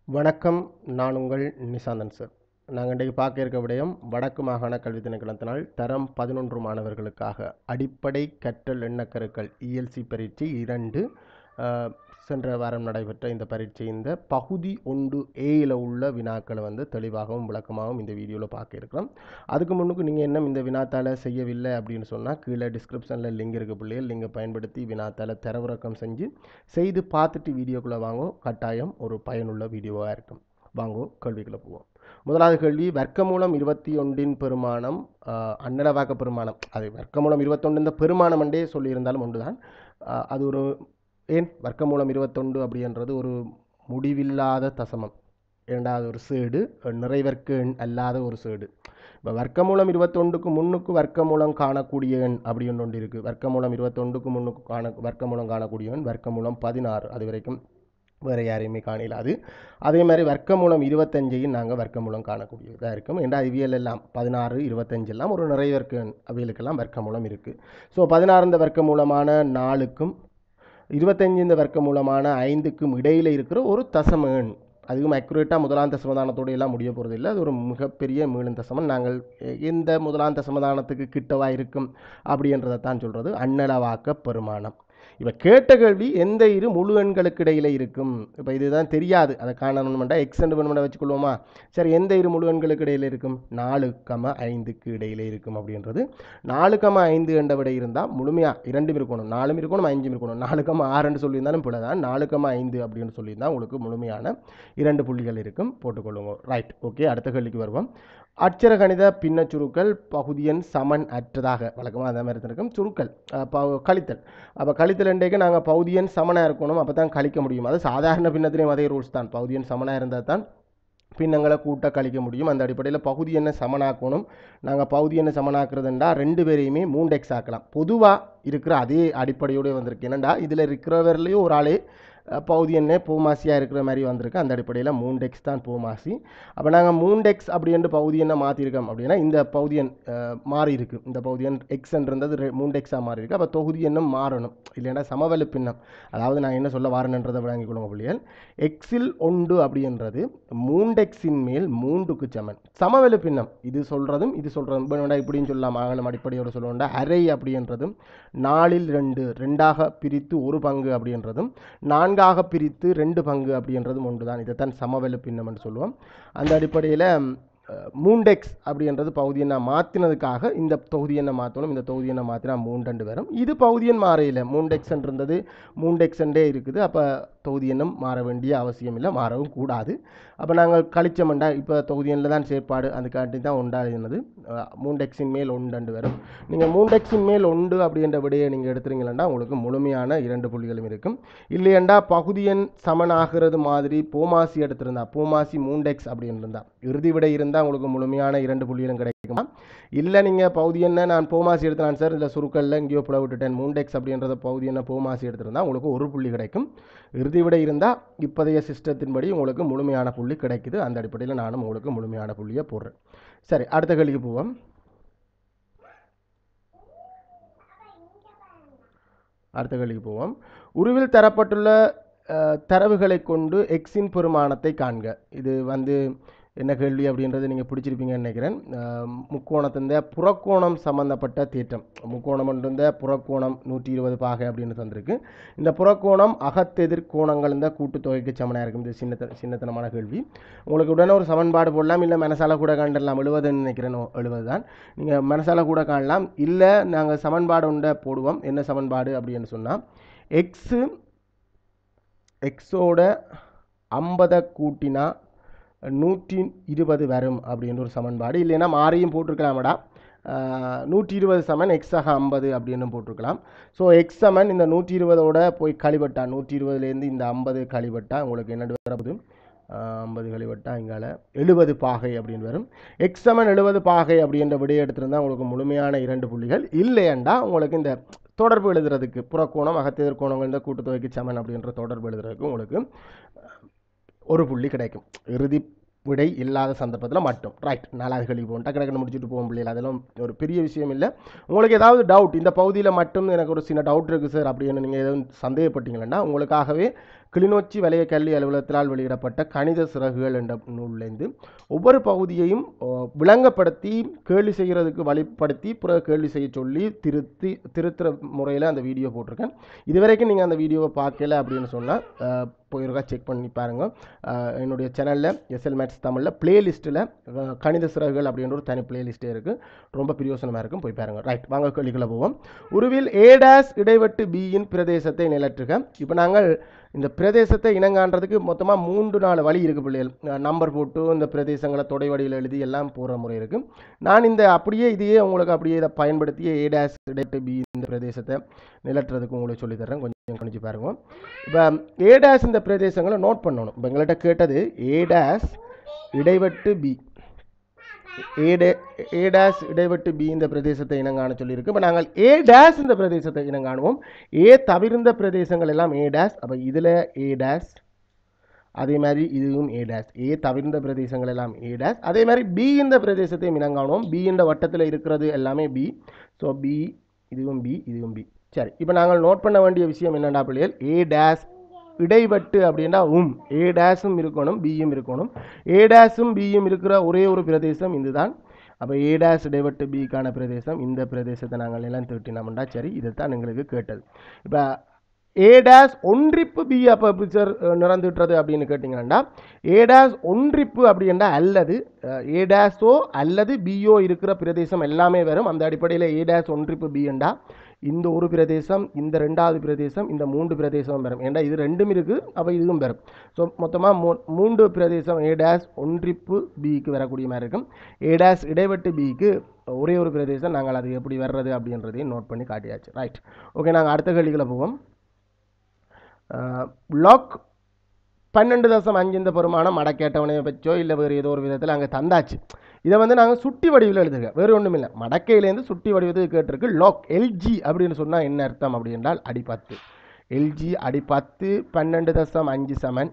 வணக்கம் நான் உங்கள் நிசாந்தன் சார் நாங்கள் இன்றைக்கு பார்க்க இருக்க விடயம் வடக்கு மாகாண கல்வி திணைக்களத்தினால் தரம் பதினொன்று மாணவர்களுக்காக அடிப்படை கற்றல் எண்ணக்கருக்கள் இஎல்சி பரீட்சை இரண்டு அஹ், சென்ற வாரம் நடைபெற்ற இந்த பரீட்சை இந்த பகுதி ஒன்று ஏயில் உள்ள வினாக்களை வந்து தெளிவாகவும் விளக்கமாகவும் இந்த வீடியோவில் பார்க்க இருக்கிறோம் அதுக்கு முன்னுக்கு நீங்கள் என்ன இந்த வினாத்தாளை செய்யவில்லை அப்படின்னு சொன்னால் கீழே டிஸ்கிரிப்ஷனில் லிங்க் இருக்க பிள்ளைகள் லிங்கை பயன்படுத்தி வினாத்தாளை தரவிறக்கம் செஞ்சு செய்து பார்த்துட்டு வீடியோக்குள்ளே வாங்கோ கட்டாயம் ஒரு பயனுள்ள வீடியோவாக இருக்கும் வாங்கோ கேள்விக்குள்ளே போவோம் முதலாவது கேள்வி வர்க்கமூலம் இருபத்தி ஒன்றின் பெருமானம் ஆஹ், அன்னளவாக்க பெருமானம் அது வர்க்கமூலம் இருபத்தொன்று இந்த பெருமானம் என்றே சொல்லியிருந்தாலும் ஒன்றுதான் ஆஹ், அது ஒரு ஏன் வர்க்கமூலம் இருபத்தொன்று அப்படின்றது ஒரு முடிவில்லாத தசமம் இரண்டாவது ஒரு சேடு நிறைவர்க்கு எண் அல்லாத ஒரு சேடு இப்போ வர்க்கமூலம் இருபத்தொண்டுக்கு முன்னுக்கு வர்க்கமூலம் காணக்கூடிய எண் அப்படின்னு ஒன்று இருக்குது வர்க்கமூலம் இருபத்தொண்டுக்கு முன்னுக்கு காண வர்க்கமூலம் காணக்கூடிய எண் வர்க்கமூலம் பதினாறு அது வரைக்கும் வேறு யாரையுமே காணல அது அதே மாதிரி வர்க்கமூலம் இருபத்தஞ்சையும் நாங்கள் வர்க்கமூலம் காணக்கூடியதாக இருக்கும் ஏன்னா இவியல் எல்லாம் பதினாறு இருபத்தஞ்சு எல்லாம் ஒரு நிறைவர்க்கு எண் அவைகளுக்கெல்லாம் வர்க்கமூலம் இருக்குது ஸோ பதினாறு இந்த வர்க்கமூலமான நாலுக்கும் இருபத்தஞ்சு இந்த வர்க்கமூலமான ஐந்துக்கும் இடையில் இருக்கிற ஒரு தசம எண் அதுவும் அக்யூரேட்டாக முதலாம் தசமதானத்தோடு எல்லாம் முடிய போகிறது இல்லை அது ஒரு மிகப்பெரிய மீளும் தசமம் நாங்கள் எ- எந்த முதலாம் தசமதானத்துக்கு கிட்டவா இருக்கும் அப்படின்றதை தான் சொல்கிறது அன்னளவாக்க பெருமானம் இப்போ கேட்ட கேள்வி எந்த இரு முழு எண்களுக்கு இடையில இருக்கும் இப்போ இதுதான் தெரியாது அதை காணணும்னா எக்ஸ் என்று வேணுமெண்டா வச்சுக்கொள்வோமா சரி எந்த இரு முழு எண்களுக்கு இடையில இருக்கும் நாலு கம ஐந்துக்கு இடையில இருக்கும் அப்படின்றது நாலு கம ஐந்து என்ற விடை இருந்தால் முழுமையாக இரண்டும் இருக்கணும் நாலும் இருக்கணும் அஞ்சும் இருக்கணும் நாலு கம ஆறுன்னு சொல்லியிருந்தாலும் பிள்ளை தான் நாலு கம ஐந்து அப்படின்னு சொல்லியிருந்தால் உங்களுக்கு முழுமையான இரண்டு புள்ளிகள் இருக்கும் போட்டுக்கொள்ளுங்க ரைட் ஓகே அடுத்த கேள்விக்கு வருவோம் அட்சர கணித பின்னச் சுருக்கல் பகுதியன் சமன் அற்றதாக வழக்கமாக அதே மாதிரி தான் இருக்கும் சுருக்கல் அஹ், ப- கழித்தல் அப்போ கழித்தல் இன்றைக்கு நாங்கள் பகுதியன் சமனாக இருக்கணும் அப்போ தான் கழிக்க முடியும் அது சாதாரண பின்னத்திலையும் அதே ரூல்ஸ் தான் பகுதியன் சமனாக இருந்தால் தான் பின்னங்களை கூட்ட கழிக்க முடியும் அந்த அடிப்படையில் பகுதி என்ன சமனாக்கணும் நாங்கள் பகுதி என்ன சமனாக்குறதுண்டா ரெண்டு பேரையுமே மூண்டெக்ஸ் ஆக்கலாம் பொதுவாக இருக்கிற அதே அடிப்படையோடு வந்திருக்கு என்னண்டா இதில் இருக்கிறவர்லேயும் ஒரு ஆளே அஹ், பகுதி என்ன பூமாசியாக இருக்கிற மாதிரி வந்திருக்கு அந்த அடிப்படையில் மூண்டெக்ஸ் தான் பூமாசி அப்போ நாங்கள் மூண்டெக்ஸ் அப்படின்ட்டு பகுதி என்ன மாற்றிருக்கோம் அப்படின்னா இந்த பகுதியன் அஹ், மாறி இருக்கு இந்த பகுதியன் எக்ஸ் இருந்தது ரெ- மூண்டெக்ஸாக மாறி இருக்கு அப்போ தொகுதி எண்ணம் மாறணும் இல்லைன்னா சமவெளி பின்னம் அதாவது நான் என்ன சொல்ல வரேன்றதை விளங்கிக் கொள்ளுங்க பிள்ளைகள் எக்ஸில் ஒன்று அப்படின்றது மூண்டெக்ஸின் மேல் மூன்றுக்கு சமன் சமவெளி பின்னம் இது சொல்கிறதும் இது சொல்கிறதும் வேணும்டா இப்படின்னு சொல்லலாம் ஆகலம் அடிப்படையோட சொல்லுவோம்டா அரை அப்படின்றதும் நாலில் ரெண்டு ரெண்டாக பிரித்து ஒரு பங்கு அப்படின்றதும் நான்காக பிரித்து ரெண்டு பங்கு அப்படின்றதும் ஒன்று தான் இதைத்தான் சமவெளி பின்னம் என்று சொல்லுவோம் அந்த அடிப்படையில் மூண்டெக்ஸ் அப்படின்றது பகுதி எண்ணை மாற்றினதுக்காக இந்த தொகுதி எண்ணை மாற்றணும் இந்த தொகுதி எண்ணை மாற்றினா மூண்டண்டு வரும் இது பகுதி எண் மாறையில் மூண்டெக்ஸ் இருந்தது மூண்டெக்ஸ்ண்டே இருக்குது அப்போ தொகுதி எண்ணம் மாற வேண்டிய அவசியம் இல்லை மாறவும் கூடாது அப்போ நாங்கள் கழிச்சோம்டா இப்போ தொகுதி எண்ணில் தான் செயற்பாடு அதுக்காண்டி தான் உண்டாடினது மூண்டெக்ஸின் மேல் ஒன்று வரும் நீங்கள் மூண்டெக்ஸின் மேல் ஒன்று அப்படின்ற விடையை நீங்கள் எடுத்துறீங்களா உங்களுக்கு முழுமையான இரண்டு புள்ளிகளும் இருக்கும் இல்லையண்டா பகுதி எண் சமனாகிறது மாதிரி பூமாசி எடுத்திருந்தா பூமாசி மூண்டெக்ஸ் அப்படின்னு இருந்தா இறுதி விடை இருந்தால் உங்களுக்கு முழுமையான இரண்டு புள்ளிகளும் கிடைக்குமா இல்லை நீங்கள் பகுதி என்ன நான் பூமாசி எடுத்தேன் சார் இதில் சுருக்கல்ல எங்கேயோ புல விட்டுட்டேன் மூண்டெக்ஸ் அப்படின்றத பகுதி என்ன பூமாசி எடுத்திருந்தா உங்களுக்கு ஒரு புள்ளி கிடைக்கும் இறுதி விடை இருந்தால் இப்போதைய சிஸ்டத்தின்படி உங்களுக்கு முழுமையான புள்ளி கிடைக்குது அந்த அடிப்படையில் நானும் உங்களுக்கு முழுமையான புள்ளியை போடுறேன் சரி அடுத்த கேள்விக்கு போவோம் அடுத்த கேள்விக்கு போவோம் உருவில் தரப்பட்டுள்ள அஹ், தரவுகளை கொண்டு எக்ஸின் பெருமானத்தை காண்க இது வந்து என்ன கேள்வி அப்படின்றது நீங்கள் பிடிச்சிருப்பீங்கன்னு நினைக்கிறேன் அஹ், முக்கோணத்தின் புறக்கோணம் சம்பந்தப்பட்ட தேற்றம் முக்கோணம் இருந்த புறக்கோணம் நூற்றி இருபது பாகை அப்படின்னு தந்திருக்கு இந்த புறக்கோணம் அகத்தெதிர் கோணங்கள் இந்த கூட்டுத்தொகைக்கு சமனாக இருக்கும் இது சின்ன சின்னத்தனமான கேள்வி உங்களுக்கு உடனே ஒரு சமன்பாடு போடலாம் இல்லை மனசால கூட காண்டலாம் எழுபதுன்னு நினைக்கிறேன் எழுபது தான் நீங்கள் மனசால கூட காணலாம் இல்லை நாங்கள் சமன்பாடு உண்டை போடுவோம் என்ன சமன்பாடு அப்படின்னு சொன்னால் எக்ஸு எக்ஸோட ஐம்பதை கூட்டினா நூற்றி இருபது வரும் அப்படின்ற ஒரு சமன்பாடு இல்லைன்னா மாறியும் போட்டிருக்கலாமடா நூற்றி இருபது சமன் எக்ஸாக ஐம்பது அப்படின்னு போட்டிருக்கலாம் ஸோ எக்ஸ் சமன் இந்த நூற்றி இருபதோட போய் கழிவட்டா நூற்றி இருபதுலேருந்து இந்த ஐம்பது கழிவட்டா உங்களுக்கு என்ன வரப்போகுது ஐம்பது கழிவட்டா இங்கால எழுபது பாகை அப்படின்னு வரும் எக்ஸ் சமன் எழுபது பாகை அப்படின்ற விடையை எடுத்திருந்தா உங்களுக்கு முழுமையான இரண்டு புள்ளிகள் இல்லையண்டா உங்களுக்கு இந்த தொடர்பு எழுதுறதுக்கு புறக்கோணம் அகத்தெதிர் கோணங்கள் இந்த கூட்டுத்தொகைக்கு சமன் அப்படின்ற தொடர்பு எழுதுறதுக்கு உங்களுக்கு ஒரு புள்ளி கிடைக்கும் இறுதி விடை இல்லாத சந்தர்ப்பத்தில் மட்டும் ரைட் நாலாவது கேள்வி போகும் டக்கு டக்குன்னு முடிச்சுட்டு போகும் பிள்ளைகள் அதெல்லாம் ஒரு பெரிய விஷயம் இல்லை உங்களுக்கு ஏதாவது டவுட் இந்த பகுதியில் மட்டும் எனக்கு ஒரு சின்ன டவுட் இருக்குது சார் அப்படின்னு நீங்கள் எதுவும் சந்தேகப்பட்டீங்கன்னா உங்களுக்காகவே கிளிநொச்சி வலய கல்வி அலுவலகத்தால் வெளியிடப்பட்ட கணித சிறகுகள் என்ற நூலிலிருந்து ஒவ்வொரு பகுதியையும் அஹ், விளங்கப்படுத்தி கேள்வி செய்கிறதுக்கு வழிப்படுத்தி பிறகு கேள்வி செய்ய சொல்லி திருத்தி திருத்துற முறையில் அந்த வீடியோ போட்டிருக்கேன் இதுவரைக்கும் நீங்கள் அந்த வீடியோவை பார்க்கல அப்படின்னு சொன்னால் போயிருக்கா செக் பண்ணி பாருங்கள் அஹ், என்னுடைய சேனலில் எஸ்எல் மேட்ஸ் தமிழில் பிளேலிஸ்ட்டில் கணித சிறகுகள் அப்படின்ற ஒரு தனி பிளேலிஸ்ட்டே இருக்குது ரொம்ப பிரியோசனமாக இருக்கும் போய் பாருங்கள் ரைட் வாங்க கேள்விக்குள்ள போவோம் உருவில் ஏ டேஸ் இடைவெட்டு பியின் பிரதேசத்தை நிலற்றுக இப்போ நாங்கள் இந்த பிரதேசத்தை இனங்காண்றதுக்கு மொத்தமாக மூன்று நாலு வழி இருக்குது பிள்ளைகள் நம்பர் போட்டு இந்த பிரதேசங்களை தொடை வடிவில் எழுதி எல்லாம் போகிற முறை இருக்குது நான் இந்த அப்படியே இதையே உங்களுக்கு அப்படியே இதை பயன்படுத்தி ஏ டேஸ் இடைவெட்டு பி இந்த பிரதேசத்தை நிலற்றுறதுக்கு உங்களுக்கு சொல்லித் தர்றேன் கொஞ்சம் கணிச்சு பாருங்க இப்போ ஏ டேஸ் இந்த பிரதேசங்களை நோட் பண்ணணும் இப்போ எங்கள்கிட்ட கேட்டது ஏ டேஸ் இடைவெட்டு B A dash A dash இடைவெட்டு பி இந்த பிரதேசத்தை இனங்காண சொல்லியிருக்கு இப்போ நாங்கள் ஏ டேஸ் இந்த பிரதேசத்தை இனங்காணுவோம் ஏ தவிர்ந்த பிரதேசங்கள் எல்லாம் ஏ டேஸ் அப்போ இதில் ஏ டேஸ் அதே மாதிரி இதுவும் ஏ டேஸ் ஏ தவிர்ந்த பிரதேசங்கள் எல்லாம் ஏ டேஸ் அதே மாதிரி பி இந்த பிரதேசத்தையும் இனங்காணுவோம் பி இந்த வட்டத்தில் இருக்கிறது எல்லாமே பி ஸோ பி இதுவும் பி இதுவும் பி சரி இப்போ நாங்கள் நோட் பண்ண வேண்டிய விஷயம் என்னென்னா பிள்ளைகள் ஏ டேஸ் இடைவெட்டு அப்படின்னா உம் ஏ டேஸும் இருக்கணும் பியும் இருக்கணும் ஏ டேஸும் பியும் இருக்கிற ஒரே ஒரு பிரதேசம் இதுதான் அப்போ ஏ டேஸ் இடைவெட்டு பிக்கான பிரதேசம் இந்த பிரதேசத்தை நாங்கள் எல்லாம் திட்டினோம்டா சரி இதுதான் எங்களுக்கு கேட்டது இப்போ ஏ டேஸ் ஒன்றிப்பு பி அப்போ பிக்சர் நிறந்துட்டுறது அப்படின்னு கேட்டிங்கன்னா ஏ டேஸ் ஒன்றிப்பு அப்படின்னா அல்லது ஏ டேஸோ அல்லது பிஓ இருக்கிற பிரதேசம் எல்லாமே வரும் அந்த அடிப்படையில் ஏ டேஸ் ஒன்றிப்பு பி என்றா இந்த ஒரு பிரதேசம் இந்த ரெண்டாவது பிரதேசம் இந்த மூன்று பிரதேசம் வரும் ஏன்னா இது ரெண்டும் இருக்குது அப்போ இதுவும் வரும் ஸோ மொத்தமாக மூ மூன்று பிரதேசம் ஏ டேஸ் ஒன்றிப்பு பிக்கு வரக்கூடிய மாதிரி இருக்கும் ஏ டேஸ் இடைவெட்டு பிக்கு ஒரே ஒரு பிரதேசம் நாங்கள் அது எப்படி வர்றது அப்படின்றதையும் நோட் பண்ணி காட்டியாச்சு ரைட் ஓகே நாங்கள் அடுத்த கேள்விகளை போவோம் லாக் பன்னெண்டு தசம் அஞ்சு இந்த பெருமானம் மடக்கேட்டவனை வச்சோ இல்லை வேறு ஏதோ ஒரு விதத்தில் அங்கே தந்தாச்சு இதை வந்து நாங்கள் சுட்டி வடிவில் எழுதுக வேறு ஒன்றும் இல்லை மடக்கையிலேருந்து சுட்டி வடிவத்துக்கு கேட்டிருக்கு லாக் எல்ஜி அப்படின்னு சொன்னால் என்ன அர்த்தம் அப்படி என்றால் அடி பத்து எல்ஜி அடி பத்து பன்னெண்டு தசம் அஞ்சு சமன்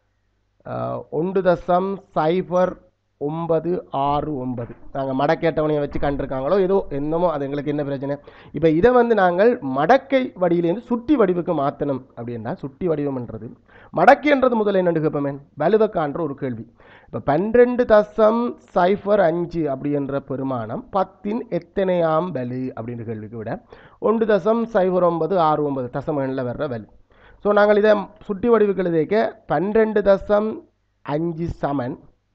ஆஹ், ஒன்று தசம் சைபர் ஒன்பது ஆறு ஒன்பது நாங்கள் மடக்கேட்டவனையை வச்சு கண்டிருக்காங்களோ ஏதோ என்னமோ அது எங்களுக்கு என்ன பிரச்சனை இப்போ இதை வந்து நாங்கள் மடக்கை வடியிலேருந்து சுட்டி வடிவுக்கு மாற்றணும் அப்படின்னா சுட்டி வடிவம்ன்றது மடக்கைன்றது முதல்ல என்னென்னு கேட்போமேன் வலுவக்கான்ற ஒரு கேள்வி இப்போ பன்னிரெண்டு தசம் சைஃபர் அஞ்சு அப்படின்ற பெருமானம் பத்தின் எத்தனையாம் வலு அப்படின்ற கேள்விக்கு விட ஒன்று தசம் சைபர் ஒன்பது ஆறு ஒன்பது தசம் எண்ணில் வர்ற வலு ஸோ நாங்கள் இதை சுட்டி வடிவுக்கு எழுதிக்க பன்னிரெண்டு தசம் அஞ்சு சமன்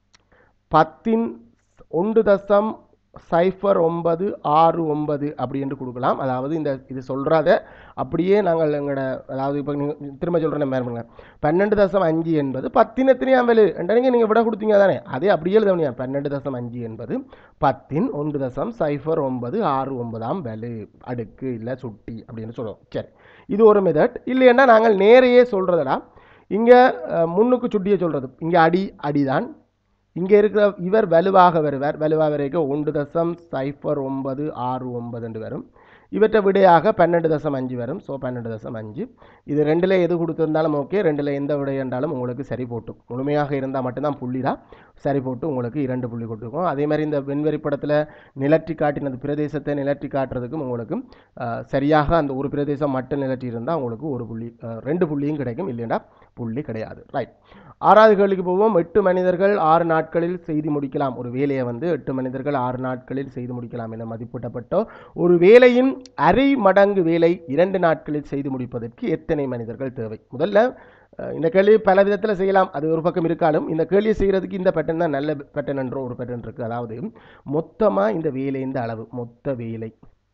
பத்தின் ஒன்று தசம் சைஃபர் ஒன்பது ஆறு ஒன்பது அப்படி என்று கொடுக்கலாம் அதாவது இந்த இது சொல்கிறத அப்படியே நாங்கள் எங்களோட அதாவது இப்போ நீங்கள் திரும்ப சொல்கிறேன் மேலே பன்னெண்டு தசம் அஞ்சு என்பது பத்தின் எத்தனையாம் வேலு என்றனைக்கு நீங்கள் விட கொடுத்தீங்க தானே அதே அப்படியே எழுதவனியா பன்னெண்டு தசம் அஞ்சு என்பது பத்தின் ஒன்று தசம் சைஃபர் ஒன்பது ஆறு ஒன்பதாம் வேலு அடுக்கு இல்லை சுட்டி அப்படின்னு சொல்லுவோம் சரி இது ஒரு மெத்தட் இல்லைன்னா நாங்கள் நேரையே சொல்கிறதடா இங்கே முன்னுக்கு சுட்டியை சொல்கிறது இங்கே அடி அடிதான் இங்கே இருக்கிற இவர் வலுவாக வருவார் வலுவாக வரைக்கும் ஒன்று தசம் சைஃபர் ஒன்பது ஆறு ஒன்பது என்று வரும் இவற்றை விடையாக பன்னெண்டு தசம் அஞ்சு வரும் ஸோ பன்னெண்டு தசம் அஞ்சு இது ரெண்டில் எது கொடுத்திருந்தாலும் ஓகே ரெண்டில் எந்த விடை என்றாலும் உங்களுக்கு சரி போட்டும் முழுமையாக இருந்தால் மட்டும்தான் புள்ளி தான் சரி போட்டு உங்களுக்கு இரண்டு புள்ளி கொடுத்துருக்கோம் அதே மாதிரி இந்த வெண்வெறி படத்தில் நிலற்றி காட்டினது பிரதேசத்தை நிலற்றி காட்டுறதுக்கும் உங்களுக்கு அஹ், சரியாக அந்த ஒரு பிரதேசம் மட்டும் நிலற்றி இருந்தால் உங்களுக்கு ஒரு புள்ளி அஹ், ரெண்டு புள்ளியும் கிடைக்கும் இல்லைன்னா புள்ளி கிடையாது ரைட் ஆறாவது கேள்விக்கு போவோம் எட்டு மனிதர்கள் ஆறு நாட்களில் செய்து முடிக்கலாம் ஒரு வேலையை வந்து எட்டு மனிதர்கள் ஆறு நாட்களில் செய்து முடிக்கலாம் என மதிப்பிடப்பட்ட ஒரு வேலையின் அரை மடங்கு வேலை இரண்டு நாட்களில் செய்து முடிப்பதற்கு எத்தனை மனிதர்கள் தேவை முதல்ல அஹ், இந்த கேள்வி பல விதத்தில் செய்யலாம் அது ஒரு பக்கம் இருக்காலும் இந்த கேள்வியை செய்கிறதுக்கு இந்த பேட்டர்ன் தான் நல்ல பேட்டர்ன் என்ற ஒரு பேட்டர்ன் இருக்குது அதாவது மொத்தமாக இந்த வேலை இந்த அளவு மொத்த வேலை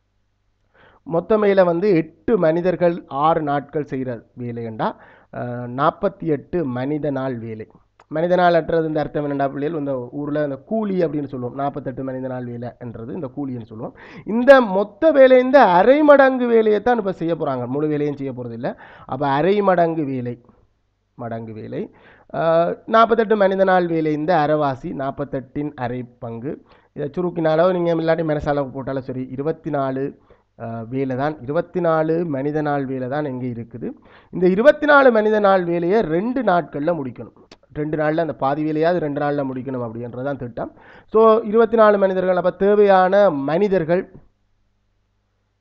மொத்த வேலை வந்து எட்டு மனிதர்கள் ஆறு நாட்கள் செய்கிற வேலைண்டா நாற்பத்தி எட்டு மனித நாள் வேலை மனித நாள் அற்றது இந்த அர்த்தம் என்னடா பிள்ளைகள் இந்த ஊரில் இந்த கூலி அப்படின்னு சொல்லுவோம் நாற்பத்தெட்டு மனித நாள் வேலைன்றது இந்த கூலின்னு சொல்லுவோம் இந்த மொத்த வேலை இந்த அரை மடங்கு வேலையை தான் இப்போ செய்ய போகிறாங்க முழு வேலையும் செய்ய போகிறது இல்லை அப்போ அரை மடங்கு வேலை மடங்கு வேலை நாற்பத்தெட்டு மனித நாள் வேலை இந்த அரைவாசி நாற்பத்தெட்டின் அரை பங்கு இதை சுருக்கினாலோ நீங்கள் இல்லாட்டி மெனசால போட்டாலும் சரி இருபத்தி நாலு அஹ், வேலை தான் இருபத்தி நாலு மனித நாள் வேலை தான் எங்கே இருக்குது இந்த இருபத்தி நாலு மனித நாள் வேலையை ரெண்டு நாட்களில் முடிக்கணும் ரெண்டு நாளில் அந்த பாதி வேலையாவது ரெண்டு நாளில் முடிக்கணும் அப்படின்றது தான் திட்டம் ஸோ இருபத்தி நாலு மனிதர்கள் அப்போ தேவையான மனிதர்கள்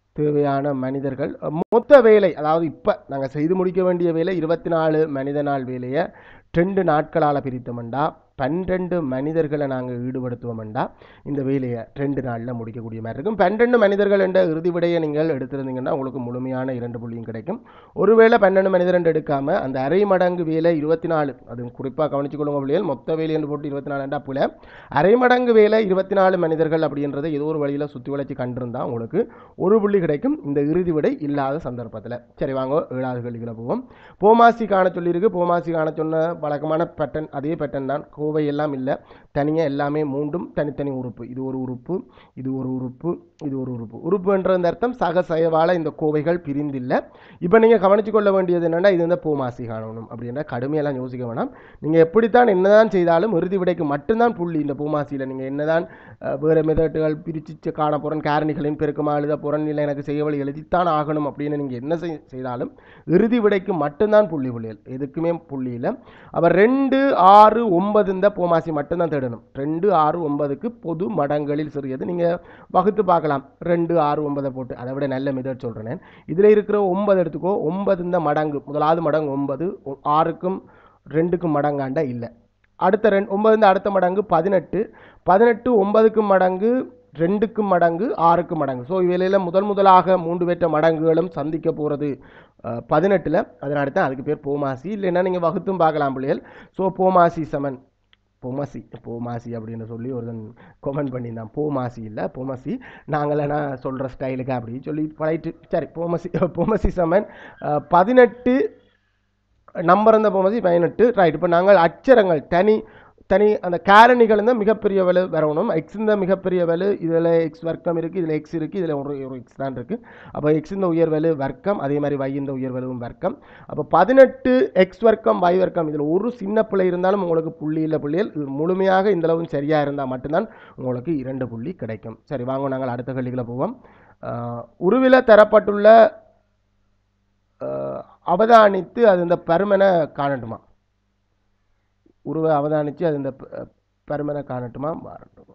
தேவையான மனிதர்கள் மொத்த வேலை அதாவது இப்போ நாங்கள் செய்து முடிக்க வேண்டிய வேலை இருபத்தி நாலு மனித நாள் வேலையை ரெண்டு நாட்களால் பிரித்தோம்டா பன்னிரெண்டு மனிதர்களை நாங்கள் ஈடுபடுத்துவோம்டா இந்த வேலையை ரெண்டு நாளில் முடிக்கக்கூடிய மாதிரி இருக்கும் பன்னெண்டு மனிதர்கள் என்ற இறுதி விடையை நீங்கள் எடுத்திருந்தீங்கன்னா உங்களுக்கு முழுமையான இரண்டு புள்ளியும் கிடைக்கும் ஒருவேளை பன்னெண்டு மனிதர் என்று எடுக்காமல் அந்த அரை மடங்கு வேலை இருபத்தி நாலு அது குறிப்பாக கவனிச்சுக்கொள்ளுங்க பிள்ளைகள் மொத்த வேலை என்று போட்டு இருபத்தி நாலுண்டா புல அரை மடங்கு வேலை இருபத்தி நாலு மனிதர்கள் அப்படின்றத ஏதோ ஒரு வழியில் சுற்றி வளைச்சி கண்டிருந்தா உங்களுக்கு ஒரு புள்ளி கிடைக்கும் இந்த இறுதி விடை இல்லாத சந்தர்ப்பத்தில் சரி வாங்க ஏழாவது கேள்விகளை போவோம் போமாசி காண சொல்லியிருக்கு போமாசி காண சொன்ன வழக்கமான பேட்டன் அதே பேட்டன் தான் கோவை எல்லாம் இல்லை தனியாக எல்லாமே மூன்றும் தனித்தனி உறுப்பு இது ஒரு உறுப்பு இது ஒரு உறுப்பு இது ஒரு உறுப்பு உறுப்புன்ற இந்த அர்த்தம் சக சயவால இந்த கோவைகள் பிரிந்தில்லை இப்போ நீங்கள் கவனித்து கொள்ள வேண்டியது என்னென்னா இது வந்து போமாசி காணணும் அப்படின்ற கடுமையெல்லாம் யோசிக்க வேணாம் நீங்கள் எப்படித்தான் என்னதான் செய்தாலும் இறுதி விடைக்கு மட்டும்தான் புள்ளி இந்த பூமாசியில் நீங்கள் என்னதான் அஹ், வேறு மெதட்டுகள் பிரிச்சு காண போகிறேன் காரணிகளையும் பெருக்கமா எழுத போகிறேன் இல்லை எனக்கு செய்ய வழி எழுதித்தான் ஆகணும் அப்படின்னு நீங்கள் என்ன செய்- செய்தாலும் இறுதி விடைக்கு மட்டும்தான் புள்ளி புள்ளிகள் எதுக்குமே புள்ளி இல்லை அப்போ ரெண்டு ஆறு ஒன்பது இந்த பூமாசி மட்டும்தான் தேடணும் ரெண்டு ஆறு ஒன்பதுக்கு பொது மடங்களில் சிறியது நீங்கள் வகுத்து பார்க்கலாம் ரெண்டு ஆறு ஒன்பதை போட்டு அதை விட நல்ல மெதட் சொல்கிறேன் இதில் இருக்கிற ஒன்பது எடுத்துக்கோ ஒன்பது இந்த மடங்கு முதலாவது மடங்கு ஒன்பது ஒ- ஆறுக்கும் ரெண்டுக்கும் மடங்காண்டா இல்லை அடுத்த ரெண்டு ஒன்பது அடுத்த மடங்கு பதினெட்டு பதினெட்டு ஒன்பதுக்கும் மடங்கு ரெண்டுக்கும் மடங்கு ஆறுக்கும் மடங்கு ஸோ இவையில முதல் முதலாக மூன்று பேற்ற மடங்குகளும் சந்திக்க போகிறது பதினெட்டில் அதனால தான் அதுக்கு பேர் போமாசி இல்லைன்னா நீங்கள் வகுத்தும் பார்க்கலாம் பிள்ளைகள் ஸோ போமாசி சமன் பொமசி போமாசி அப்படின்னு சொல்லி ஒருத்தன் கமெண்ட் பண்ணியிருந்தான் போமாசி இல்லை பொமசி நாங்களே நான் சொல்கிற ஸ்டைலுக்கு அப்படின்னு சொல்லி பழகிட்டு சரி போமசி பொமசி சமன் அஹ், பதினெட்டு நம்பர் இருந்த பொமசி பதினெட்டு ரைட் இப்போ நாங்கள் அச்சரங்கள் தனி தனி அந்த காரணிகள் தான் மிகப்பெரிய வலு வரணும் எக்ஸ் இந்த மிகப்பெரிய வலு இதில் எக்ஸ் வர்க்கம் இருக்குது இதில் எக்ஸ் இருக்குது இதில் ஒரு ஒரு எக்ஸ் தான் இருக்குது அப்போ எக்ஸ் இந்த உயர் வலு வர்க்கம் அதே மாதிரி y இந்த உயர் வலுவும் வர்க்கம் அப்போ பதினெட்டு எக்ஸ் வர்க்கம் y வர்க்கம் இதில் ஒரு சின்ன பிள்ளை இருந்தாலும் உங்களுக்கு புள்ளி இல்லை புள்ளிகள் இது முழுமையாக இந்த அளவும் சரியாக இருந்தால் மட்டும்தான் உங்களுக்கு இரண்டு புள்ளி கிடைக்கும் சரி வாங்க நாங்கள் அடுத்த கேள்விகளை போவோம் ஆஹ், உருவில தரப்பட்டுள்ள ஆஹ், அவதானித்து அது இந்த பருமனை காணட்டுமா உருவை அவதானித்து அது இந்த ப- பருமனை காணட்டுமா மாறட்டுமா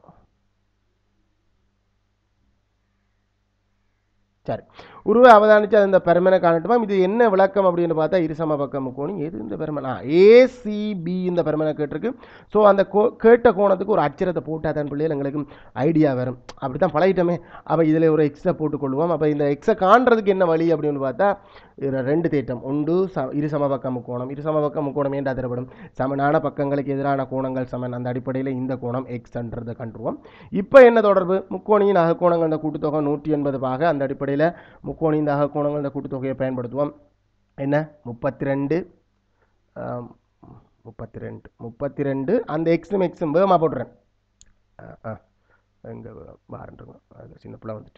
சரி உருவை அவதானித்து அது இந்த பெருமனை காணட்டுமா இது என்ன விளக்கம் அப்படின்னு பார்த்தா இருசம பக்கம் கோணம் எது இந்த பெருமனா ஏசிபி இந்த பெருமனை கேட்டிருக்கு ஸோ அந்த கோ கேட்ட கோணத்துக்கு ஒரு அச்சரத்தை போட்டால் தான் பிள்ளைகள் எங்களுக்கு ஐடியா வரும் அப்படி தான் பழகிட்டோமே அப்போ இதில் ஒரு எக்ஸை போட்டுக்கொள்வோம் அப்போ இந்த எக்ஸை காண்றதுக்கு என்ன வழி அப்படின்னு பார்த்தா இதில் ரெண்டு தேட்டம் ஒன்று ச இரு சமபக்க முக்கோணம் இரு சமபக்க முக்கோணம் ஏண்டா தரப்படும் சமனான பக்கங்களுக்கு எதிரான கோணங்கள் சமன் அந்த அடிப்படையில் இந்த கோணம் எக்ஸ்ன்றதை கண்டுருவோம் இப்போ என்ன தொடர்பு முக்கோணியின் அகக்கோணங்கள் இந்த கூட்டுத்தொகை நூற்றி எண்பது பாக அந்த அடிப்படையில் முக்கோணி இந்த அகக்கோணங்கள் இந்த கூட்டுத்தொகையை பயன்படுத்துவோம் என்ன முப்பத்தி ரெண்டு முப்பத்தி ரெண்டு முப்பத்தி ரெண்டு அந்த எக்ஸும் எக்ஸும் வேகமாக போட்டுறேன் ஆ ஆ எங்கே வாரண்டுங்க அது சின்ன பிள்ளை வந்துட்டு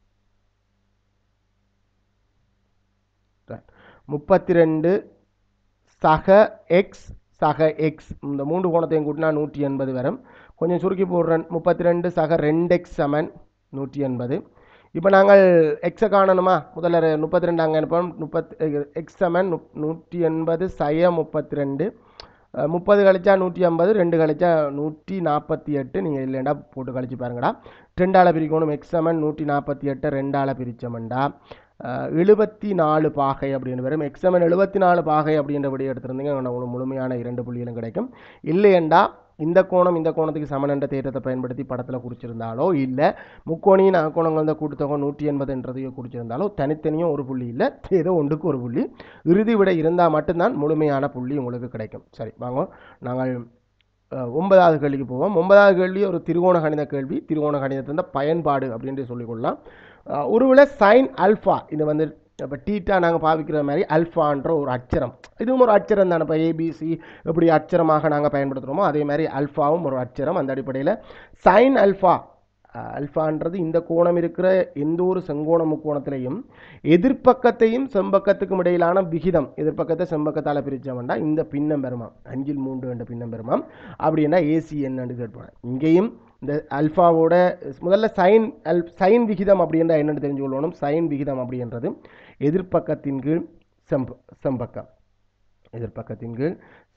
முப்பத்தி ரெண்டு சக எக்ஸ் சக எக்ஸ் இந்த மூன்று கோணத்தையும் கூட்டினா நூற்றி எண்பது வரும் கொஞ்சம் சுருக்கி போடுறேன் முப்பத்தி ரெண்டு சக ரெண்டு எக்ஸ் சமன் நூற்றி எண்பது இப்போ நாங்கள் எக்ஸை காணணுமா முதல்ல ரெ- முப்பத்தி ரெண்டு அங்கே அனுப்போம் முப்பத்தி எக்ஸ் சமன் நுப் நூற்றி எண்பது சய முப்பத்தி ரெண்டு அஹ், முப்பது கழிச்சா நூற்றி ஐம்பது ரெண்டு கழிச்சா நூற்றி நாற்பத்தி எட்டு நீங்கள் இல்லைண்டா போட்டு கழிச்சு பாருங்கடா ரெண்டால் பிரிக்கணும் எக்ஸ் சமன் நூற்றி நாற்பத்தி எட்டு ரெண்டால் பிரித்தோம்டா எழுபத்தி நாலு பாகை அப்படின்னு வரும் எக்ஸமன் எழுபத்தி நாலு பாகை அப்படின்றபடி எடுத்திருந்தீங்க உங்களுக்கு முழுமையான இரண்டு புள்ளிகளும் கிடைக்கும் இல்லையண்டா இந்த கோணம் இந்த கோணத்துக்கு சமன் என்ற தேற்றத்தை பயன்படுத்தி படத்தில் குறிச்சிருந்தாலோ இல்லை முக்கோணியின் அகோணங்கள் இந்த கூட்டுத்தொகை நூற்றி எண்பதுன்றதையோ குறிச்சிருந்தாலோ தனித்தனியும் ஒரு புள்ளி இல்லை ஏதோ ஒன்றுக்கு ஒரு புள்ளி இறுதி விட இருந்தால் மட்டும்தான் முழுமையான புள்ளி உங்களுக்கு கிடைக்கும் சரி வாங்க நாங்கள் அஹ், ஒன்பதாவது கேள்விக்கு போவோம் ஒன்பதாவது கேள்வி ஒரு திருவோண கணித கேள்வி திருவோண கணிதத்தின் பயன்பாடு அப்படின்ட்டு சொல்லிக்கொள்ளலாம் அஹ், ஒருவேளை சைன் அல்ஃபா இது வந்து இப்போ டீட்டா நாங்கள் பாவிக்கிற மாதிரி அல்ஃபான்ற ஒரு அச்சரம் இதுவும் ஒரு அச்சரம் தானே இப்போ ஏபிசி எப்படி அச்சரமாக நாங்கள் பயன்படுத்துகிறோமோ அதே மாதிரி அல்ஃபாவும் ஒரு அச்சரம் அந்த அடிப்படையில் சைன் அல்ஃபா அஹ், அல்ஃபான்றது இந்த கோணம் இருக்கிற எந்த ஒரு செங்கோண முக்கோணத்திலையும் எதிர்ப்பக்கத்தையும் செம்பக்கத்துக்கும் இடையிலான விகிதம் எதிர்ப்பக்கத்தை செம்பக்கத்தால் பிரித்தோம்னா இந்த பின்னம் பெருமா அஞ்சில் மூன்று என்ற பின்னம் பெருமாம் அப்படின்னா ஏசி என்னன்னு கேட்பேன் இங்கேயும் இந்த அல்ஃபாவோட முதல்ல சைன் அல் சைன் விகிதம் அப்படின்ற என்னன்னு தெரிஞ்சு கொள்ளணும் சைன் விகிதம் அப்படின்றது எதிர்ப்பக்கத்தின் கீழ் செம்ப செம்பக்கம் எதிர்ப்பக்கத்தின் கீழ்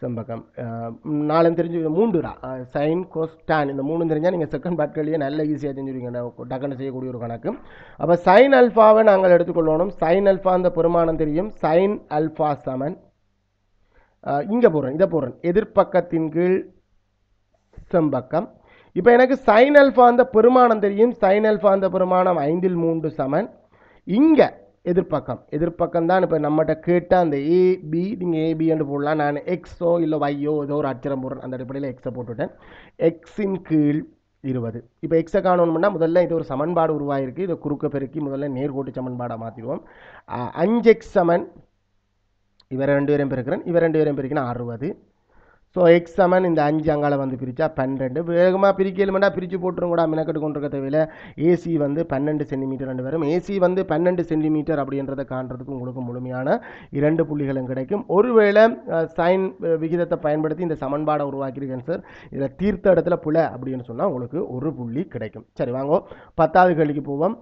செம்பக்கம் அஹ், ம், நாலும் தெரிஞ்சு மூன்று சைன் கோஸ் tan இந்த மூணும் தெரிஞ்சால் நீங்கள் செகண்ட் பேட்கள்லேயே நல்ல ஈஸியாக செஞ்சுருவீங்க நான் டக்குன்னு செய்யக்கூடிய ஒரு கணக்கு அப்போ சைன் அல்ஃபாவை நாங்கள் எடுத்துக்கொள்ளணும் சைன் அல்ஃபா அந்த பெருமானம் தெரியும் சைன் அல்ஃபா சமன் இங்கே போடுறேன் இதை போடுறேன் எதிர்ப்பக்கத்தின் கீழ் செம்பக்கம் இப்போ எனக்கு சைன் அல்ஃபா அந்த பெருமானம் தெரியும் சைன் அல்ஃபா அந்த பெருமானம் ஐந்தில் மூன்று சமன் இங்கே எதிர்ப்பக்கம் எதிர்ப்பக்கம் தான் இப்போ நம்மகிட்ட கேட்ட அந்த ஏபி நீங்கள் ஏபின்னு போடலாம் நான் எக்ஸோ இல்லை ஒய்யோ ஏதோ ஒரு அச்சரம் போடுறேன் அந்த அடிப்படையில் எக்ஸை போட்டுவிட்டேன் எக்ஸின் கீழ் இருபது இப்போ எக்ஸை காணணும்னா முதல்ல இது ஒரு சமன்பாடு உருவாயிருக்கு இதை குறுக்க பெருக்கி முதல்ல நேர்கோட்டு சமன்பாடாக மாற்றிடுவோம் அஞ்சு எக்ஸ் சமன் இவர் ரெண்டு பேரையும் பெருக்கிறேன் இவர் ரெண்டு பேரையும் பெருக்கினா அறுபது ஸோ எக்ஸ் சமன் இந்த அஞ்சு அங்கால வந்து பிரித்தா பன்னெண்டு வேகமாக பிரிக்கலுமெண்டா பிரித்து போட்டுரும் கூட மினக்கட்டு கொண்டிருக்க தேவையில்ல ஏசி வந்து பன்னெண்டு சென்டிமீட்டர் ரெண்டு வரும் ஏசி வந்து பன்னெண்டு சென்டிமீட்டர் அப்படின்றத காண்றதுக்கு உங்களுக்கு முழுமையான இரண்டு புள்ளிகளும் கிடைக்கும் ஒருவேளை சைன் விகிதத்தை பயன்படுத்தி இந்த சமன்பாடை உருவாக்கியிருக்கேன் சார் இதில் தீர்த்த இடத்துல புல அப்படின்னு சொன்னால் உங்களுக்கு ஒரு புள்ளி கிடைக்கும் சரி வாங்க பத்தாவது கேள்விக்கு போவோம்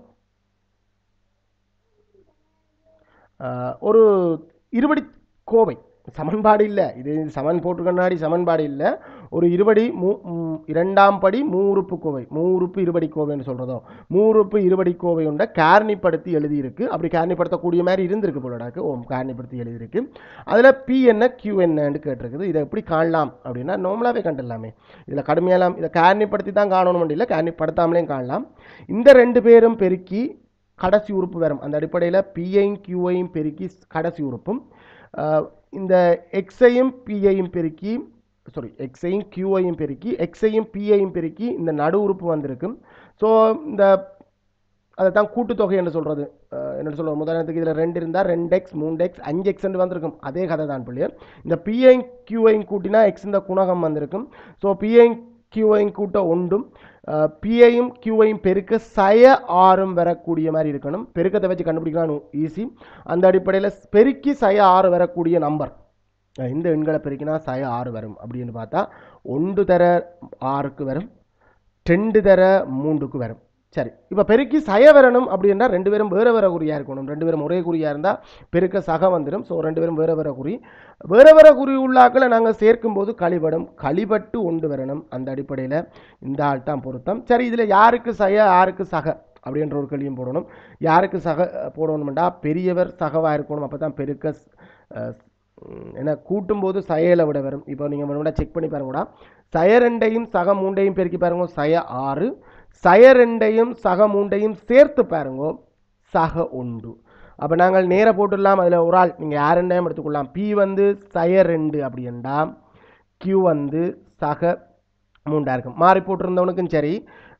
ஆஹ் ஒரு இருபடி கோவை சமன்பாடு இல்லை இது சமன் போட்டுக்கண்ணாடி சமன்பாடு இல்லை ஒரு இருபடி மூ ம், இரண்டாம் படி மூறுப்பு கோவை மூறுப்பு இருபடி கோவைன்னு சொல்கிறதோ மூறுப்பு இருபடி கோவை உண்ட காரணிப்படுத்தி எழுதியிருக்கு அப்படி காரணிப்படுத்தக்கூடிய மாதிரி இருந்திருக்கு போலடாக்கு ஓம் காரணிப்படுத்தி எழுதியிருக்கு அதில் பி என்ன கியூ என்னன்னு கேட்டிருக்குது இதை எப்படி காணலாம் அப்படின்னா நார்மலாகவே கண்டுடலாமே இதில் கடுமையெல்லாம் இதை காரணிப்படுத்தி தான் காணணும் இல்லை காரணிப்படுத்தாமலேயும் காணலாம் இந்த ரெண்டு பேரும் பெருக்கி கடைசி உறுப்பு வரும் அந்த அடிப்படையில் பிஐயும் கியூஐயும் பெருக்கி கடைசி உறுப்பும் ஆஹ் இந்த எக்ஸையும் பிஐயும் பெருக்கி சாரி எக்ஸையும் கியூஐயும் பெருக்கி எக்ஸையும் பிஐயும் பெருக்கி இந்த நடு உறுப்பு வந்திருக்கு ஸோ இந்த அதை தான் கூட்டுத்தொகை என்று சொல்கிறது என்ன சொல்லுவோம் உதாரணத்துக்கு இதில் ரெண்டு இருந்தால் ரெண்டு எக்ஸ் மூணு எக்ஸ் அஞ்சு எக்ஸ் வந்திருக்கும் அதே கதை தான் பிள்ளையர் இந்த பிஐயும் கியூஐயும் கூட்டினா எக்ஸ் இந்த குணகம் வந்திருக்கும் ஸோ பிஐயும் கியூஐயும் கூட்ட ஒன்றும் பிஐயும் கியூஐயும் பெருக்க சய ஆறும் வரக்கூடிய மாதிரி இருக்கணும் பெருக்கத்தை வச்சு கண்டுபிடிக்கலாம் ஈஸி அந்த அடிப்படையில் பெருக்கி சய ஆறு வரக்கூடிய நம்பர் இந்த எண்களை பெருக்கினா சய ஆறு வரும் அப்படின்னு பார்த்தா ஒன்று தர ஆறுக்கு வரும் ரெண்டு தர மூன்றுக்கு வரும் சரி இப்போ பெருக்கி சய வரணும் அப்படின்னா ரெண்டு பேரும் வேறு வேறு குறியாக இருக்கணும் ரெண்டு பேரும் ஒரே குறியாக இருந்தால் பெருக்க சக வந்துடும் ஸோ ரெண்டு பேரும் வேறு வேறு குறி வேறு வேறு குறி உள்ளாக்களை நாங்கள் சேர்க்கும்போது கழிபடும் கழிபட்டு ஒன்று வரணும் அந்த அடிப்படையில் இந்த ஆள் தான் பொருத்தம் சரி இதில் யாருக்கு சய யாருக்கு சக அப்படின்ற ஒரு கேள்வியும் போடணும் யாருக்கு சக போடணும்டா பெரியவர் சகவாக இருக்கணும் அப்போ தான் பெருக்க அஹ், உம், ஏன்னா கூட்டும்போது சயலை விட வரும் இப்போ நீங்கள் வேணும்னா செக் பண்ணி பாருங்கடா சய ரெண்டையும் சக மூண்டையும் பெருக்கி பாருங்க சய ஆறு சய ரெண்டையும் சக மூண்டையும் சேர்த்து பாருங்க சக ஒன்று அப்போ நாங்கள் நேராக போட்டுடலாம் அதில் ஒரு ஆள் நீங்கள் யார் ரெண்டையும் எடுத்துக்கொள்ளலாம் பி வந்து சய ரெண்டு அப்படின்டா கியூ வந்து சக மூண்டா இருக்கும் மாறி போட்டிருந்தவனுக்கும் சரி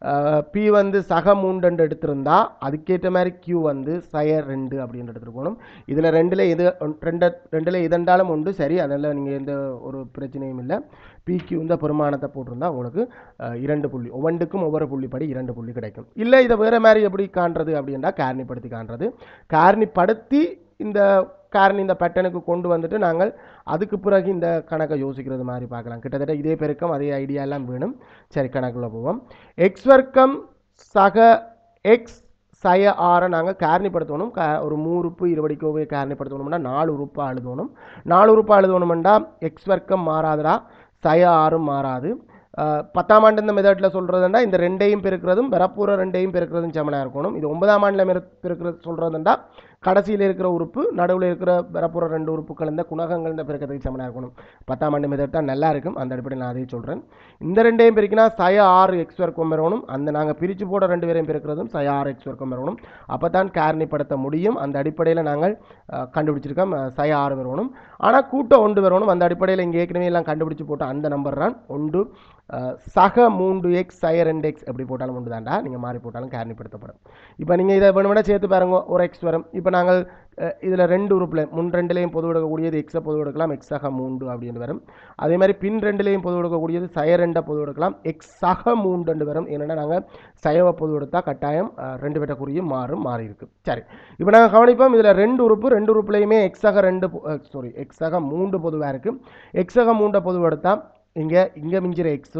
பி வந்து சக மூண்டண்டு எடுத்திருந்தா அதுக்கேற்ற மாதிரி கியூ வந்து சய ரெண்டு அப்படின்னு எடுத்துகிட்டு போகணும் இதில் ரெண்டில் எது ரெண்டு ரெண்டில் இதண்டாலும் உண்டு சரி அதனால் நீங்கள் எந்த ஒரு பிரச்சனையும் இல்லை பிக்யூ இந்த பெருமானத்தை போட்டிருந்தா உங்களுக்கு அஹ், இரண்டு புள்ளி ஒவ்வொன்றுக்கும் ஒவ்வொரு புள்ளிப்படி இரண்டு புள்ளி கிடைக்கும் இல்லை இதை வேறு மாதிரி எப்படி காண்றது அப்படின்னா காரணிப்படுத்தி காண்றது காரணிப்படுத்தி இந்த காரணி இந்த பேட்டர்னுக்கு கொண்டு வந்துட்டு நாங்கள் அதுக்கு பிறகு இந்த கணக்கை யோசிக்கிறது மாதிரி பார்க்கலாம் கிட்டத்தட்ட இதே பெருக்கம் அதே ஐடியா எல்லாம் வேணும் சரி கணக்குள்ள போவோம் எக்ஸ் வர்க்கம் சக எக்ஸ் சய ஆறை நாங்கள் காரணிப்படுத்தணும் க ஒரு மூறுப்பு இருபடிக்கோவை காரணிப்படுத்தணும்னா நாலு உறுப்பாக எழுதணும் நாலு உறுப்பாக எழுதணும்னா எக்ஸ் வர்க்கம் மாறாதுடா சய ஆறும் மாறாது அஹ், பத்தாம் ஆண்டு இந்த மெத்தடில் சொல்கிறதுண்டா இந்த ரெண்டையும் பெருக்கிறதும் வரப்போகிற ரெண்டையும் பெருக்கிறதும் சமனாக இருக்கணும் இது ஒன்பதாம் ஆண்டில் மெரு பெருக்கிறது சொல்கிறதுண்டா கடைசியில் இருக்கிற உறுப்பு நடுவில் இருக்கிற வரப்போகிற ரெண்டு உறுப்புகள் இந்த குணகங்கள் இந்த பெருக்கிறதுக்கு சமனாக இருக்கணும் பத்தாம் ஆண்டு மெத்தட் தான் நல்லா இருக்கும் அந்த அடிப்படையில் நான் அதையும் சொல்கிறேன் இந்த ரெண்டையும் பெருக்கினா சய ஆறு எக்ஸ் வர்க்கம் வரணும் அந்த நாங்கள் பிரித்து போட ரெண்டு பேரையும் பெருக்கிறதும் சய ஆறு எக்ஸ் வர்க்கம் வரணும் அப்போ தான் காரணிப்படுத்த முடியும் அந்த அடிப்படையில் நாங்கள் அஹ், கண்டுபிடிச்சிருக்கோம் அஹ், சய ஆறு வரணும் ஆனால் கூட்டம் ஒன்று வரணும் அந்த அடிப்படையில் இங்கே ஏற்கனவே எல்லாம் கண்டுபிடிச்சு போட்ட அந்த நம்பர் தான் ஒன்று அஹ், சக மூன்று எக்ஸ் சய ரெண்டு எக்ஸ் எப்படி போட்டாலும் ஒன்று தாண்டா நீங்கள் மாறி போட்டாலும் காரணிப்படுத்தப்படும் இப்போ நீங்கள் இதை வேணுமெனா சேர்த்து பாருங்க ஒரு எக்ஸ் வரும் இப்போ நாங்கள் இதில் ரெண்டு உறுப்பில் முன் ரெண்டுலேயும் பொது எடுக்கக்கூடியது எக்ஸை பொது எடுக்கலாம் எக்ஸ் சக மூன்று அப்படின்னு வரும் அதே மாதிரி பின் ரெண்டுலேயும் பொது எடுக்கக்கூடியது சய ரெண்டை பொது எடுக்கலாம் எக்ஸ் சக மூன்று வரும் ஏன்னா நாங்கள் சயவை பொது எடுத்தால் கட்டாயம் அஹ், ரெண்டு பேட்ட குறியும் மாறும் மாறி இருக்கு சரி இப்போ நாங்கள் கவனிப்போம் இதில் ரெண்டு உறுப்பு ரெண்டு உறுப்புலையுமே எக்ஸாக ரெண்டு சாரி எக்ஸாக மூன்று பொதுவாக இருக்குது எக்ஸாக மூன்றை பொது எடுத்தால் இங்கே இங்கே மிஞ்சிற எக்ஸும்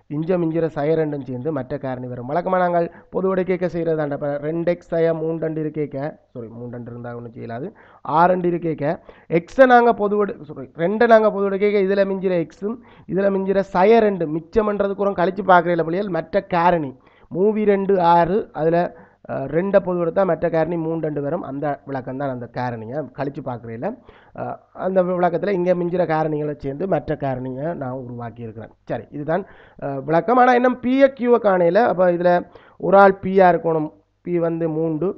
இஞ்ச மிஞ்சிற சய ரெண்டும் சேர்ந்து மற்ற காரணி வரும் வழக்கமாக நாங்கள் பொதுவடை கேட்க செய்கிறதாண்ட இப்போ ரெண்டு எக்ஸ் சய மூண்டண்டு இருக்கேக்க சாரி மூண்டண்டு இருந்தால் ஒன்றும் செய்யலாது ஆறண்டு இருக்கேக்க எக்ஸை நாங்கள் பொதுவடை சாரி ரெண்டை நாங்கள் பொதுவடை கேட்க இதில் மிஞ்சிற எக்ஸும் இதில் மிஞ்சிற சய ரெண்டு மிச்சம்ன்றதுக்கு ஒரு கழிச்சு பார்க்குறீங்கள பிள்ளைகள் மற்ற காரணி மூவி ரெண்டு ஆறு அதில் அஹ், ரெண்டை பொது எடுத்தா மற்ற காரணி மூண்டண்டு வரும் அந்த விளக்கம் தான் அந்த காரணியை கழிச்சு பார்க்குறீங்கள அந்த விளக்கத்தில் இங்கே மிஞ்சிற காரணிகளை சேர்ந்து மற்ற காரணியை நான் உருவாக்கியிருக்கிறேன் சரி இதுதான் அஹ், விளக்கம் ஆனால் இன்னும் பிஏ கியூவை காணையில் அப்போ இதில் ஒரு ஆள் பிஆர் இருக்கணும் பி வந்து மூண்டு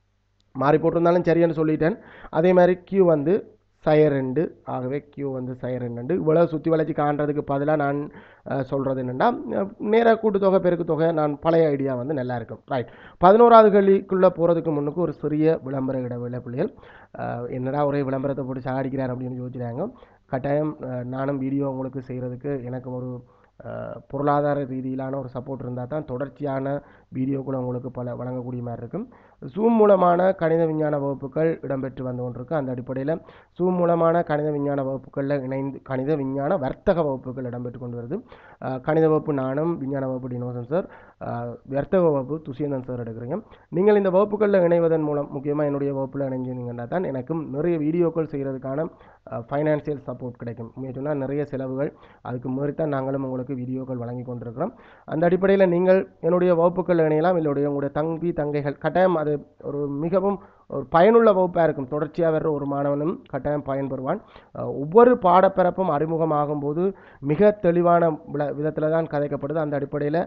மாறி போட்டிருந்தாலும் சரின்னு சொல்லிட்டேன் அதே மாதிரி கியூ வந்து சய ரெண்டு ஆகவே கியூ வந்து சய ரெண்டு இவ்வளோ சுற்றி வளைச்சி காண்றதுக்கு பதிலாக நான் அஹ், சொல்கிறது என்னென்னா நேர கூட்டுத்தொகை பெருக்கு தொகை நான் பழைய ஐடியா வந்து நல்லா இருக்கும் ரைட் பதினோராவது கல்விக்குள்ளே போகிறதுக்கு முன்னுக்கு ஒரு சிறிய விளம்பர இடைவேளை பிள்ளைகள் அஹ், என்னடா ஒரே விளம்பரத்தை போட்டு சாடிக்கிறார் அப்படின்னு யோசிச்சாங்க கட்டாயம் அஹ், நானும் வீடியோ உங்களுக்கு செய்கிறதுக்கு எனக்கு ஒரு அஹ், பொருளாதார ரீதியிலான ஒரு சப்போர்ட் இருந்தால் தான் தொடர்ச்சியான வீடியோக்களை உங்களுக்கு பல வழங்கக்கூடிய மாதிரி இருக்கும் ஜூம் மூலமான கணித விஞ்ஞான வகுப்புகள் இடம்பெற்று வந்து கொண்டிருக்கு அந்த அடிப்படையில் ஜூம் மூலமான கணித விஞ்ஞான வகுப்புகளில் இணைந்து கணித விஞ்ஞான வர்த்தக வகுப்புகள் இடம்பெற்று கொண்டு வருது அஹ், கணித வகுப்பு நானும் விஞ்ஞான வகுப்பு டினோசன் சார் அஹ், வர்த்தக வகுப்பு துஷியந்தன் சார் எடுக்கிறீங்க நீங்கள் இந்த வகுப்புகளில் இணைவதன் மூலம் முக்கியமாக என்னுடைய வகுப்பில் இணைஞ்சிருந்தீங்கன்னா தான் எனக்கும் நிறைய வீடியோக்கள் செய்கிறதுக்கான ஃபைனான்சியல் சப்போர்ட் கிடைக்கும் உண்மையை சொன்னால் நிறைய செலவுகள் அதுக்கு மீறி தான் நாங்களும் உங்களுக்கு வீடியோக்கள் வழங்கி கொண்டிருக்கிறோம் அந்த அடிப்படையில் நீங்கள் என்னுடைய வகுப்புகள் இணையலாம் என்னுடைய உங்களுடைய தம்பி தங்கைகள் கட்டாயம் அது ஒரு மிகவும் ஒரு பயனுள்ள வகுப்பாக இருக்கும் தொடர்ச்சியாக வர்ற ஒரு மாணவனும் கட்டாயம் பயன்பெறுவான் அஹ் ஒவ்வொரு பாடப்பிறப்பும் அறிமுகமாகும் போது மிக தெளிவான விதத்தில் தான் கதைக்கப்படுது அந்த அடிப்படையில்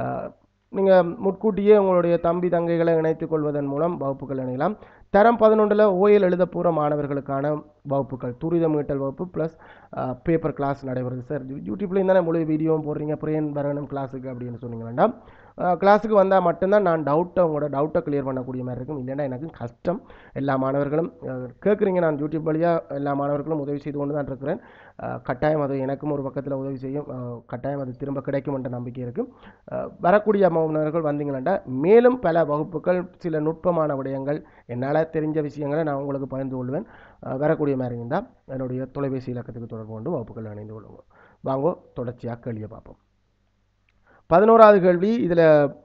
நீங்கள் முட்கூட்டியே உங்களுடைய தம்பி தங்கைகளை இணைத்துக் கொள்வதன் மூலம் வகுப்புகள் இணையலாம் தரம் பதினொன்றில் ஓஎல் எழுத போகிற மாணவர்களுக்கான வகுப்புகள் துரித மீட்டல் வகுப்பு ப்ளஸ் பேப்பர் கிளாஸ் நடைபெறுது சார் யூடியூப்லேயும் தானே முழு வீடியோவும் போடுறீங்க பிரியன் வரணும் கிளாஸுக்கு அப்படின்னு சொன்னீங்க வேண்டாம் கிளாஸுக்கு வந்தால் மட்டும்தான் நான் டவுட்டை உங்களோட டவுட்டை கிளியர் பண்ணக்கூடிய மாதிரி இருக்கும் இல்லைன்னா எனக்கு கஷ்டம் எல்லா மாணவர்களும் கேட்குறீங்க நான் யூடியூப் வழியாக எல்லா மாணவர்களும் உதவி செய்து கொண்டு தான் இருக்கிறேன் அஹ், கட்டாயம் அது எனக்கும் ஒரு பக்கத்தில் உதவி செய்யும் அஹ், கட்டாயம் அது திரும்ப கிடைக்கும் என்ற நம்பிக்கை இருக்குது வரக்கூடிய மாணவர்கள் வந்தீங்கன்னா மேலும் பல வகுப்புகள் சில நுட்பமான விடயங்கள் என்னால் தெரிஞ்ச விஷயங்களை நான் உங்களுக்கு பகிர்ந்து கொள்வேன் அஹ், வரக்கூடிய மாதிரி இருந்தால் என்னுடைய தொலைபேசி இலக்கத்துக்கு தொடர்பு கொண்டு வகுப்புகள் இணைந்து கொள்ளுங்க வாங்கோ தொடர்ச்சியாக கேள்வியை பார்ப்போம் பதினோராவது கேள்வி இதில்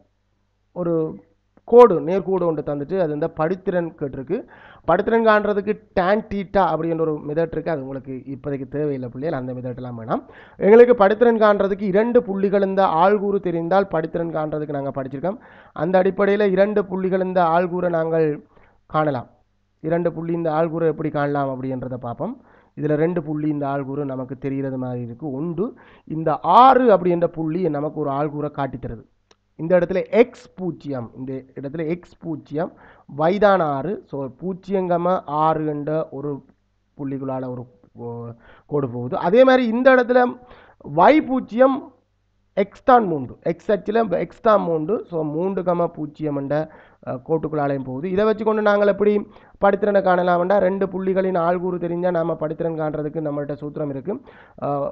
ஒரு கோடு நேர்கோடு ஒன்று தந்துட்டு அது இந்த படித்திறன் கேட்டிருக்கு படித்திறன் காண்றதுக்கு tan தீட்டா அப்படின்ற ஒரு மெதட் இருக்குது அது உங்களுக்கு இப்போதைக்கு தேவையில்லை பிள்ளைகள் அந்த மெதட்லாம் வேணாம் எங்களுக்கு படித்திறன் காண்றதுக்கு இரண்டு புள்ளிகள் இந்த ஆள்கூறு தெரிந்தால் படித்திறன் காண்றதுக்கு நாங்கள் படிச்சிருக்கோம் அந்த அடிப்படையில் இரண்டு புள்ளிகள் இந்த ஆள்கூரை நாங்கள் காணலாம் இரண்டு புள்ளி இந்த ஆள்கூரை எப்படி காணலாம் அப்படின்றத பார்ப்போம் இதில் ரெண்டு புள்ளி இந்த ஆள்கூறு நமக்கு தெரிகிறது மாதிரி இருக்குது ஒன்று இந்த ஆறு அப்படின்ற புள்ளி நமக்கு ஒரு ஆள்கூரை காட்டித்தருது இந்த இடத்துல எக்ஸ் பூஜ்ஜியம் இந்த இடத்துல எக்ஸ் பூஜ்ஜியம் வைதான ஆறு ஸோ பூஜ்ஜியங்கம ஆறு என்ற ஒரு புள்ளிக்குள்ளால ஒரு ஓ- கோடு போகுது அதே மாதிரி இந்த இடத்துல y பூஜ்ஜியம் எக்ஸ் தான் மூன்று எக்ஸ் அச்சில் எக்ஸ் தான் மூன்று ஸோ மூன்று கம பூஜ்ஜியம் என்ற அஹ், கோட்டுக்குள்ளாலையும் போகுது இதை வச்சுக்கொண்டு நாங்கள் எப்படி படித்திறனை காணலாம்டா ரெண்டு புள்ளிகளின் ஆள்கூறு தெரிஞ்சால் நாம் படித்திறன் காண்றதுக்கு நம்மள்ட்ட சூத்திரம் இருக்குது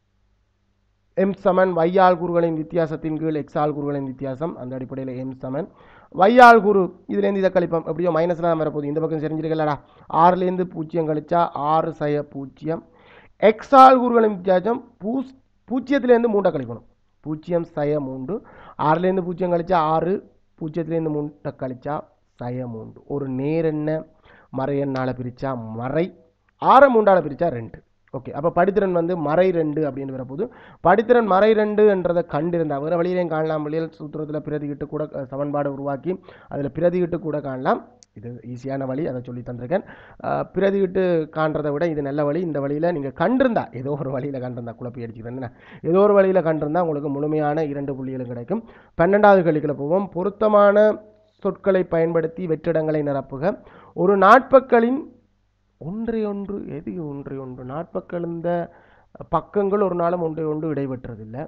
எம் சமன் y ஆள்கூறுகளின் வித்தியாசத்தின் கீழ் எக்ஸ் ஆள்கூறுகளின் வித்தியாசம் அந்த அடிப்படையில் எம் சமன் y ஆள்கூறு இதுலேருந்து இதை கழிப்போம் எப்படியோ மைனஸில் தான் வரப்போகுது இந்த பக்கம் தெரிஞ்சிருக்கலடா ஆறுலேருந்து பூஜ்ஜியம் கழிச்சா ஆறு சய பூஜ்ஜியம் எக்ஸ் ஆள்கூறுகளின் வித்தியாசம் பூஸ் பூஜ்ஜியத்துலேருந்து மூண்டை கழிக்கணும் பூஜ்ஜியம் சய மூன்று ஆறுலேருந்து பூஜ்ஜியம் கழிச்சா ஆறு பூஜ்ஜியத்துலேருந்து மூண்டை கழிச்சா சய மூன்று ஒரு நேரெண்ண மறை எண்ணால் பிரித்தா மறை ஆறை மூண்டால் பிரித்தா ரெண்டு ஓகே அப்போ படித்திறன் வந்து மறை ரெண்டு அப்படின்னு வரப்போது படித்திறன் மறை ரெண்டு என்றதை கண்டிருந்தா வேறு வழியிலையும் காணலாம் வழியில் சூத்திரத்தில் பிரதிகிட்டு கூட அஹ், சமன்பாடு உருவாக்கி அதில் பிரதிகிட்டு கூட காணலாம் இது ஈஸியான வழி அதை சொல்லி தந்திருக்கேன் அஹ், பிரதிகிட்டு காண்றதை விட இது நல்ல வழி இந்த வழியில் நீங்கள் கண்டிருந்தா ஏதோ ஒரு வழியில் கண்டிருந்தா குழப்பி அடிச்சுக்கிறேன் ஏதோ ஒரு வழியில் கண்டிருந்தா உங்களுக்கு முழுமையான இரண்டு புள்ளிகளும் கிடைக்கும் பன்னெண்டாவது கழிக்கில் போவோம் பொருத்தமான சொற்களை பயன்படுத்தி வெற்றிடங்களை நிரப்புக ஒரு நாட்பக்களின் ஒன்றை ஒன்று எது ஒன்றை ஒன்று நாட்பக்கள் இந்த பக்கங்கள் ஒரு நாளும் ஒன்றை ஒன்று இடைபெற்றதில்லை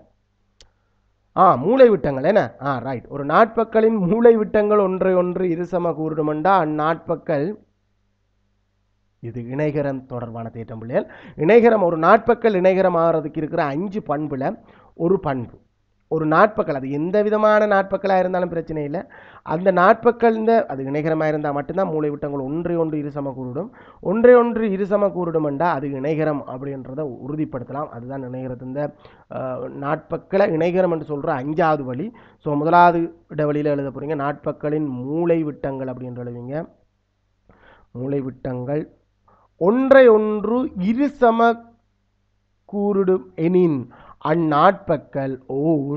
ஆ மூளை விட்டங்கள் என்ன ஆ ரைட் ஒரு நாட்பக்களின் மூளை விட்டங்கள் ஒன்றை ஒன்று இருசம கூறுடுமெண்டா அந்நாட்பக்கள் இது இணைகரம் தொடர்பான தேட்டம் பிள்ளைகள் இணைகரம் ஒரு நாட்பக்கள் இணைகரம் ஆகிறதுக்கு இருக்கிற அஞ்சு பண்புல ஒரு பண்பு ஒரு நாட்பக்கள் அது எந்த விதமான நாட்பக்களாக இருந்தாலும் பிரச்சனை இல்லை அந்த நாட்பக்கள் இந்த அது இணைகரமாக இருந்தால் மட்டும்தான் மூளை விட்டங்கள் ஒன்றை ஒன்று இருசம கூறிடும் ஒன்றை ஒன்று இருசம கூறிடும் என்றால் அது இணைகரம் அப்படின்றத உறுதிப்படுத்தலாம் அதுதான் இணைகிறது இந்த அஹ், நாட்பக்களை இணைகரம் என்று சொல்கிற அஞ்சாவது வழி ஸோ முதலாவது இடைவெளியில் எழுத போகிறீங்க நாட்பக்களின் மூளை விட்டங்கள் அப்படின்னு எழுதுவீங்க மூளை விட்டங்கள் ஒன்றை ஒன்று இருசம கூறிடும் எனின் அந்நாட்பக்கள் ஓர்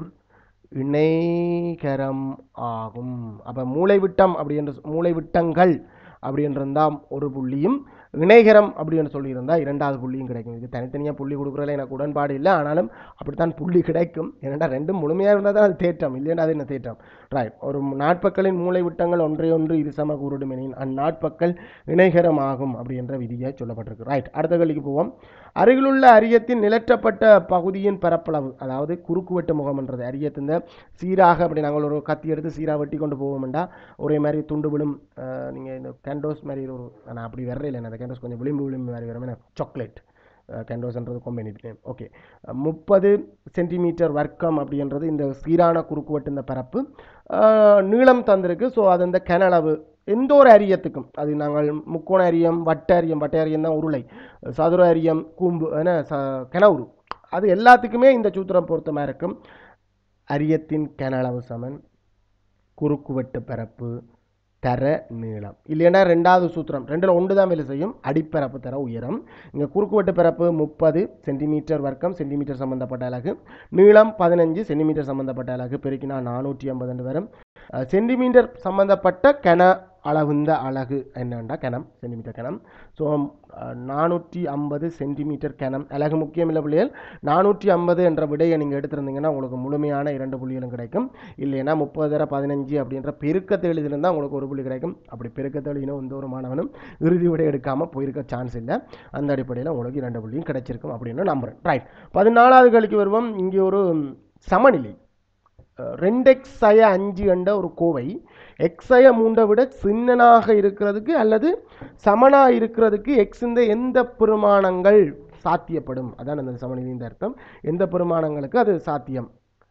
இணைகரம் ஆகும் அப்போ மூளைவிட்டம் அப்படின்ற மூளைவிட்டங்கள் அப்படின்றிருந்தா ஒரு புள்ளியும் இணைகரம் அப்படின்னு சொல்லியிருந்தா இரண்டாவது புள்ளியும் கிடைக்கும் இது தனித்தனியாக புள்ளி கொடுக்குறதுல எனக்கு உடன்பாடு இல்லை ஆனாலும் அப்படித்தான் புள்ளி கிடைக்கும் ஏன்னா ரெண்டும் முழுமையாக இருந்தால் தான் அது தேற்றம் இல்லைன்னா அது என்ன தேற்றம் ரைட் ஒரு நாட்பக்களின் மூளை விட்டங்கள் ஒன்றை ஒன்று இரு சம கூறிடும் எனின் அந்நாட்பக்கள் இணைகரம் ஆகும் அப்படின்ற விதியை சொல்லப்பட்டிருக்கு ரைட் அடுத்த கேள்விக்கு போவோம் அருகிலுள்ள அரியத்தின் நிலற்றப்பட்ட பகுதியின் பரப்பளவு அதாவது குறுக்குவெட்டு முகம்ன்றது அரியத்தின் சீராக அப்படி நாங்கள் ஒரு கத்தி எடுத்து சீராக வெட்டி கொண்டு போவோம்டா ஒரே மாதிரி துண்டு விழும் நீங்கள் இந்த கேண்டோஸ் மாதிரி ஒரு நான் அப்படி வர்றேன் அந்த கேண்டோஸ் கொஞ்சம் விளிம்பு விளிம்பு மாதிரி வரும் சாக்லேட் கேண்டோஸ்ன்றது கொம்பெனி நேம் ஓகே முப்பது சென்டிமீட்டர் வர்க்கம் அப்படின்றது இந்த சீரான குறுக்குவெட்டு இந்த பரப்பு அஹ், நீளம் தந்திருக்கு ஸோ அது இந்த கனளவு எந்த ஒரு அரியத்துக்கும் அது நாங்கள் முக்கோண அரியம் வட்ட அரியம் வட்ட அரியம் தான் உருளை சதுர அரியம் கூம்பு என்ன ச கனவுரு அது எல்லாத்துக்குமே இந்த சூத்திரம் பொருத்தமாக இருக்கும் அரியத்தின் கனளவு சமன் குறுக்குவெட்டு பரப்பு தர நீளம் இல்லைன்னா ரெண்டாவது சூத்திரம் ரெண்டில் ஒன்று தான் வேலை செய்யும் அடிப்பரப்பு தர உயரம் இங்கே குறுக்குவெட்டு பரப்பு முப்பது சென்டிமீட்டர் வர்க்கம் சென்டிமீட்டர் சம்பந்தப்பட்ட அலகு நீளம் பதினஞ்சு சென்டிமீட்டர் சம்பந்தப்பட்ட அலகு பெருக்கினா நானூற்றி ஐம்பது வரும் அஹ், சென்டிமீட்டர் சம்பந்தப்பட்ட கன அளவுந்த அலகு என்னண்டா கனம் சென்டிமீட்டர் கனம் ஸோ நானூற்றி ஐம்பது சென்டிமீட்டர் கனம் அலகு முக்கியம் இல்லை புள்ளிகள் நானூற்றி ஐம்பது என்ற விடையை நீங்கள் எடுத்திருந்தீங்கன்னா உங்களுக்கு முழுமையான இரண்டு புள்ளிகளும் கிடைக்கும் இல்லைன்னா முப்பது தர பதினஞ்சு அப்படின்ற பெருக்கத்தை எழுதியிருந்தால் உங்களுக்கு ஒரு புள்ளி கிடைக்கும் அப்படி பெருக்கத்தை எழுதினா எந்த ஒரு மாணவனும் இறுதி விடை எடுக்காமல் போயிருக்க சான்ஸ் இல்லை அந்த அடிப்படையில் உங்களுக்கு இரண்டு புள்ளியும் கிடைச்சிருக்கும் அப்படின்னு நம்புறேன் ரைட் பதினாலாவது கழிக்கு வருவோம் இங்கே ஒரு சமநிலை ரெண்டு எக்ஸ் சய அஞ்சு என்ற ஒரு கோவை எக்ஸய மூன்றை விட சின்னனாக இருக்கிறதுக்கு அல்லது சமனாக இருக்கிறதுக்கு எக்ஸ் இந்த எந்த பெருமானங்கள் சாத்தியப்படும் அதான் அந்த சமநிலையின் அர்த்தம் எந்த பெருமானங்களுக்கு அது சாத்தியம்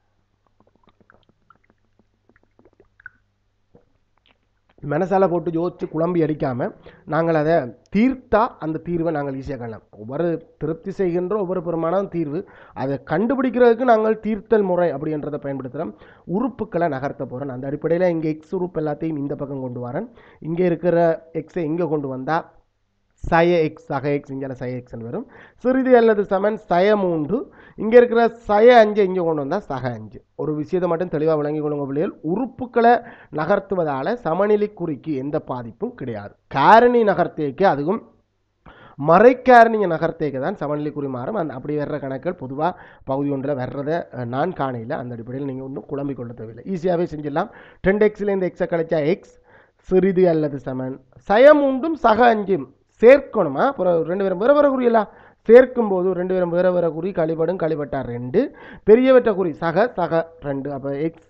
மனசால போட்டு யோசிச்சு குழம்பி அடிக்காமல் நாங்கள் அதை தீர்த்தா அந்த தீர்வை நாங்கள் ஈஸியாக காணலாம் ஒவ்வொரு திருப்தி செய்கின்ற ஒவ்வொரு பெருமானம் தீர்வு அதை கண்டுபிடிக்கிறதுக்கு நாங்கள் தீர்த்தல் முறை அப்படின்றத பயன்படுத்துகிறோம் உறுப்புக்களை நகர்த்த போகிறேன் அந்த அடிப்படையில் இங்கே எக்ஸ் உறுப்பு எல்லாத்தையும் இந்த பக்கம் கொண்டு வரேன் இங்கே இருக்கிற எக்ஸை இங்கே கொண்டு வந்தால் சய எக்ஸ் சக எக்ஸ் இங்கே சய எக்ஸ்னு வரும் சிறிது அல்லது சமன் சய மூன்று இங்கே இருக்கிற சய அஞ்சு இங்கே கொண்டு வந்தால் சக அஞ்சு ஒரு விஷயத்தை மட்டும் தெளிவாக விளங்கிக் கொள்ளுங்க பிள்ளைகள் உறுப்புக்களை நகர்த்துவதால் சமநிலை குறிக்கு எந்த பாதிப்பும் கிடையாது காரணி நகர்த்தியக்கு அதுவும் மறைக்காரணிய நகர்த்தேக்கு தான் சமநிலை குறி மாறும் அந்த அப்படி வர்ற கணக்குகள் பொதுவாக பகுதி ஒன்றில் வர்றதை அஹ், நான் காணையில் அந்த அடிப்படையில் நீங்கள் ஒன்றும் குழம்பிக் கொள்ள தேவையில்லை ஈஸியாகவே செஞ்சிடலாம் டென் எக்ஸ்லேருந்து எக்ஸை கழிச்சா எக்ஸ் சிறிது அல்லது சமன் சயம் உண்டும் சக அஞ்சும் சேர்க்கணுமா அப்புறம் ரெண்டு பேரும் வேற வேற குறியெல்லாம் சேர்க்கும் போது ரெண்டு பேரும் வேற வேற குறி கழிபடும் கழிபட்டா ரெண்டு பெரியவற்ற குறி சக சக ரெண்டு அப்போ எக்ஸ்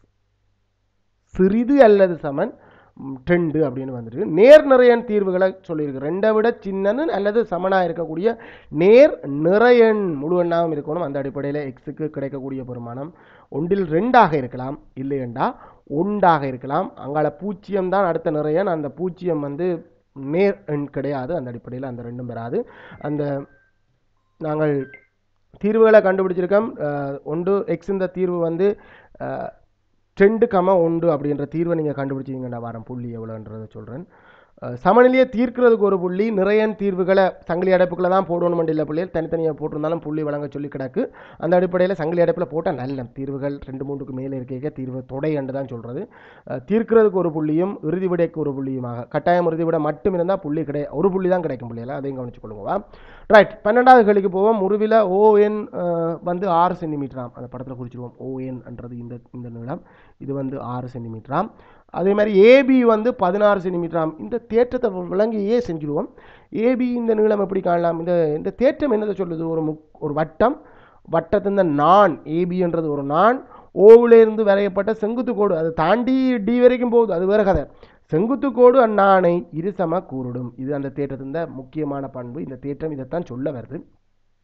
சிறிது அல்லது சமன் ம், ரெண்டு அப்படின்னு வந்துருக்கு நேர் நிறையன் தீர்வுகளை சொல்லியிருக்கு ரெண்டை விட சின்னன்னு அல்லது சமனாக இருக்கக்கூடிய நேர் நிறையன் முழு எண்ணாகவும் இருக்கணும் அந்த அடிப்படையில் எக்ஸுக்கு கிடைக்கக்கூடிய பெருமானம் ஒன்றில் ரெண்டாக இருக்கலாம் இல்லையெண்டா ஒன்றாக இருக்கலாம் அங்கால பூஜ்ஜியம் தான் அடுத்த நிறையன் அந்த பூஜ்ஜியம் வந்து நேர் எண் கிடையாது அந்த அடிப்படையில் அந்த ரெண்டும் வராது அந்த நாங்கள் தீர்வுகளை கண்டுபிடிச்சிருக்கோம் அஹ், ஒன்று எக்ஸ் இந்த தீர்வு வந்து அஹ், ரெண்டு கம ஒன்று அப்படின்ற தீர்வை நீங்கள் கண்டுபிடிச்சிங்கன்னா வாரம் புள்ளி எவ்வளோன்றதை சொல்கிறேன் சமநிலையை தீர்க்கிறதுக்கு ஒரு புள்ளி நிறைய தீர்வுகளை சங்கிலி அடைப்புக்குள்ள தான் போடணும் இல்லை புள்ளிகள் தனித்தனியாக போட்டிருந்தாலும் புள்ளி வழங்க சொல்லி கிடக்கு அந்த அடிப்படையில் சங்கிலி அடைப்பில் போட்டால் நல்ல தீர்வுகள் ரெண்டு மூன்றுக்கு மேலே இருக்க தீர்வு தொடை என்று தான் சொல்கிறது தீர்க்கிறதுக்கு ஒரு புள்ளியும் இறுதி விடைக்கு ஒரு புள்ளியுமாக கட்டாயம் இறுதி விட மட்டும் இருந்தால் புள்ளி கிடை ஒரு புள்ளி தான் கிடைக்கும் புள்ளியெல்லாம் அதையும் கவனிச்சுக்கொள்ளுங்க ரைட் பன்னெண்டாவது கேள்விக்கு போவோம் முருவில ஓஎன் வந்து ஆறு சென்டிமீட்டராம் அந்த படத்தில் குறிச்சிருவோம் ஓஎன்ன்றது இந்த இந்த நீளம் இது வந்து ஆறு சென்டிமீட்டராம் அதே மாதிரி ஏபி வந்து பதினாறு சென்டிமீட்டராம் இந்த தேற்றத்தை விளங்கியே செஞ்சுடுவோம் ஏபி இந்த நீளம் எப்படி காணலாம் இந்த இந்த தேற்றம் என்னதை சொல்லுது ஒரு முக் ஒரு வட்டம் வட்டத்தின் நான் ஏபின்றது ஒரு நான் ஓவிலிருந்து வரையப்பட்ட செங்குத்து கோடு அதை தாண்டி டி வரைக்கும் போகுது அது வேற கதை செங்குத்து கோடு அந்நாணை இருசம கூறிடும் இது அந்த தேற்றத்தின் முக்கியமான பண்பு இந்த தேற்றம் இதைத்தான் சொல்ல வருது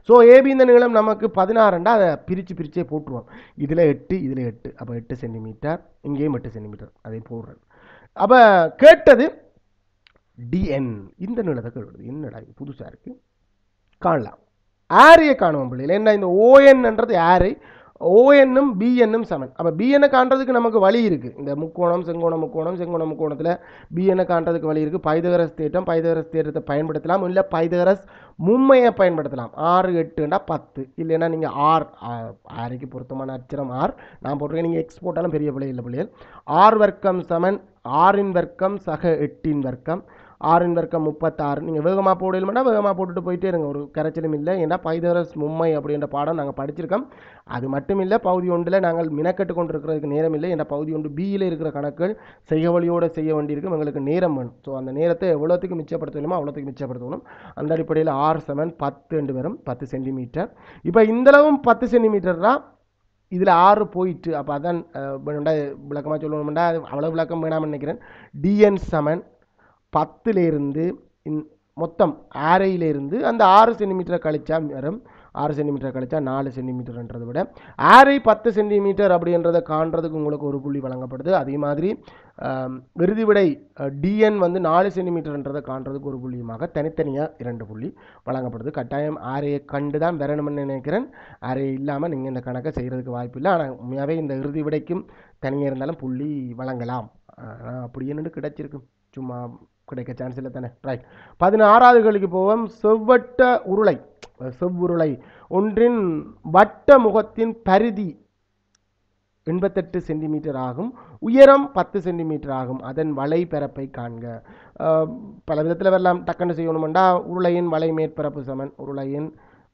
ஸோ ஏபி இந்த நீளம் நமக்கு பதினாறுண்டா அதை பிரித்து பிரிச்சே போட்டுருவோம் இதில் எட்டு இதில் எட்டு அப்போ எட்டு சென்டிமீட்டர் இங்கேயும் எட்டு சென்டிமீட்டர் அதை போடுறேன் அப்போ கேட்டது டிஎன் இந்த நீளத்தை கேட்குறது என்னடா இது புதுசாக இருக்குது காணலாம் ஆரையை காணுவோம் பிள்ளைகள் என்ன இந்த ஓஎன்ன்றது ஆரை ஓஎன்னும் பிஎன்னும் சமன் அப்போ பிஎன்னை காண்றதுக்கு நமக்கு வழி இருக்குது இந்த முக்கோணம் செங்கோணம் முக்கோணம் செங்கோணம் முக்கோணத்தில் பிஎன்னை காண்றதுக்கு வழி இருக்குது பைதகரஸ் தேட்டம் பைதகரஸ் தேட்டத்தை பயன்படுத்தலாம் இல்லை பைதகரஸ் மும்மையை பயன்படுத்தலாம் ஆறு எட்டுண்டா பத்து இல்லைன்னா நீங்கள் ஆர் ஆரைக்கு பொருத்தமான அச்சரம் ஆர் நான் போட்டிருக்கேன் நீங்கள் எக்ஸ் போட்டாலும் பெரிய பிள்ளை இல்லை பிள்ளைகள் ஆர் வர்க்கம் சமன் ஆறின் வர்க்கம் சக எட்டின் வர்க்கம் ஆறின் வர்க்கம் முப்பத்தாறு நீங்கள் வேகமாக போடலுமெண்டா வேகமாக போட்டுட்டு போயிட்டே இருங்க ஒரு கரைச்சலும் இல்லை ஏன்னா பைதரஸ் மும்மை அப்படின்ற பாடம் நாங்கள் படிச்சிருக்கோம் அது மட்டும் இல்லை பகுதி ஒன்றில் நாங்கள் மினக்கட்டு கொண்டு இருக்கிறதுக்கு நேரம் இல்லை ஏன்னா பகுதி ஒன்று பியில் இருக்கிற கணக்குகள் செய்ய வழியோடு செய்ய வேண்டியிருக்கும் எங்களுக்கு நேரம் வேணும் ஸோ அந்த நேரத்தை எவ்வளோத்துக்கு மிச்சப்படுத்தணுமோ அவ்வளோத்துக்கு மிச்சப்படுத்தணும் அந்த அடிப்படையில் ஆறு செவன் பத்து ரெண்டு வரும் பத்து சென்டிமீட்டர் இப்போ இந்தளவும் பத்து சென்டிமீட்டர் தான் இதில் ஆறு போயிட்டு அப்போ அதான் அஹ், வேணும்டா விளக்கமாக சொல்லணும்டா அது அவ்வளோ விளக்கம் வேணாம்னு நினைக்கிறேன் டிஎன் சமன் பத்துலேருந்து இந் மொத்தம் ஆரையிலேருந்து அந்த ஆறு சென்டிமீட்டரை கழிச்சா வரும் ஆறு சென்டிமீட்டர் கழிச்சா நாலு சென்டிமீட்டர்ன்றதை விட ஆரை பத்து சென்டிமீட்டர் அப்படின்றத காண்றதுக்கு உங்களுக்கு ஒரு புள்ளி வழங்கப்படுது அதே மாதிரி ஆம், இறுதி விடை டிஎன் வந்து நாலு சென்டிமீட்டர்ன்றதை காண்றதுக்கு ஒரு புள்ளியுமாக தனித்தனியாக இரண்டு புள்ளி வழங்கப்படுது கட்டாயம் ஆரையை கண்டு தான் வரணும்னு நினைக்கிறேன் ஆரை இல்லாமல் நீங்கள் இந்த கணக்கை செய்கிறதுக்கு வாய்ப்பு இல்லை ஆனால் உண்மையாகவே இந்த இறுதி விடைக்கும் தனியாக இருந்தாலும் புள்ளி வழங்கலாம் ஆனால் அப்படி என்னன்னு கிடைச்சிருக்கும் சும்மா கிடைக்க சான்ஸ் இல்லை தானே ரைட் பதினாறாவது கேள்விக்கு போவோம் செவ்வட்ட உருளை செவ்வுருளை ஒன்றின் வட்ட முகத்தின் பரிதி எண்பத்தெட்டு சென்டிமீட்டர் ஆகும் உயரம் பத்து சென்டிமீட்டர் ஆகும் அதன் வலை பரப்பை காண்க அஹ், பல விதத்தில் வரலாம் டக்குன்னு செய்யணுமெண்டா உருளையின் வலை மேற்பரப்பு சமன் உருளையின்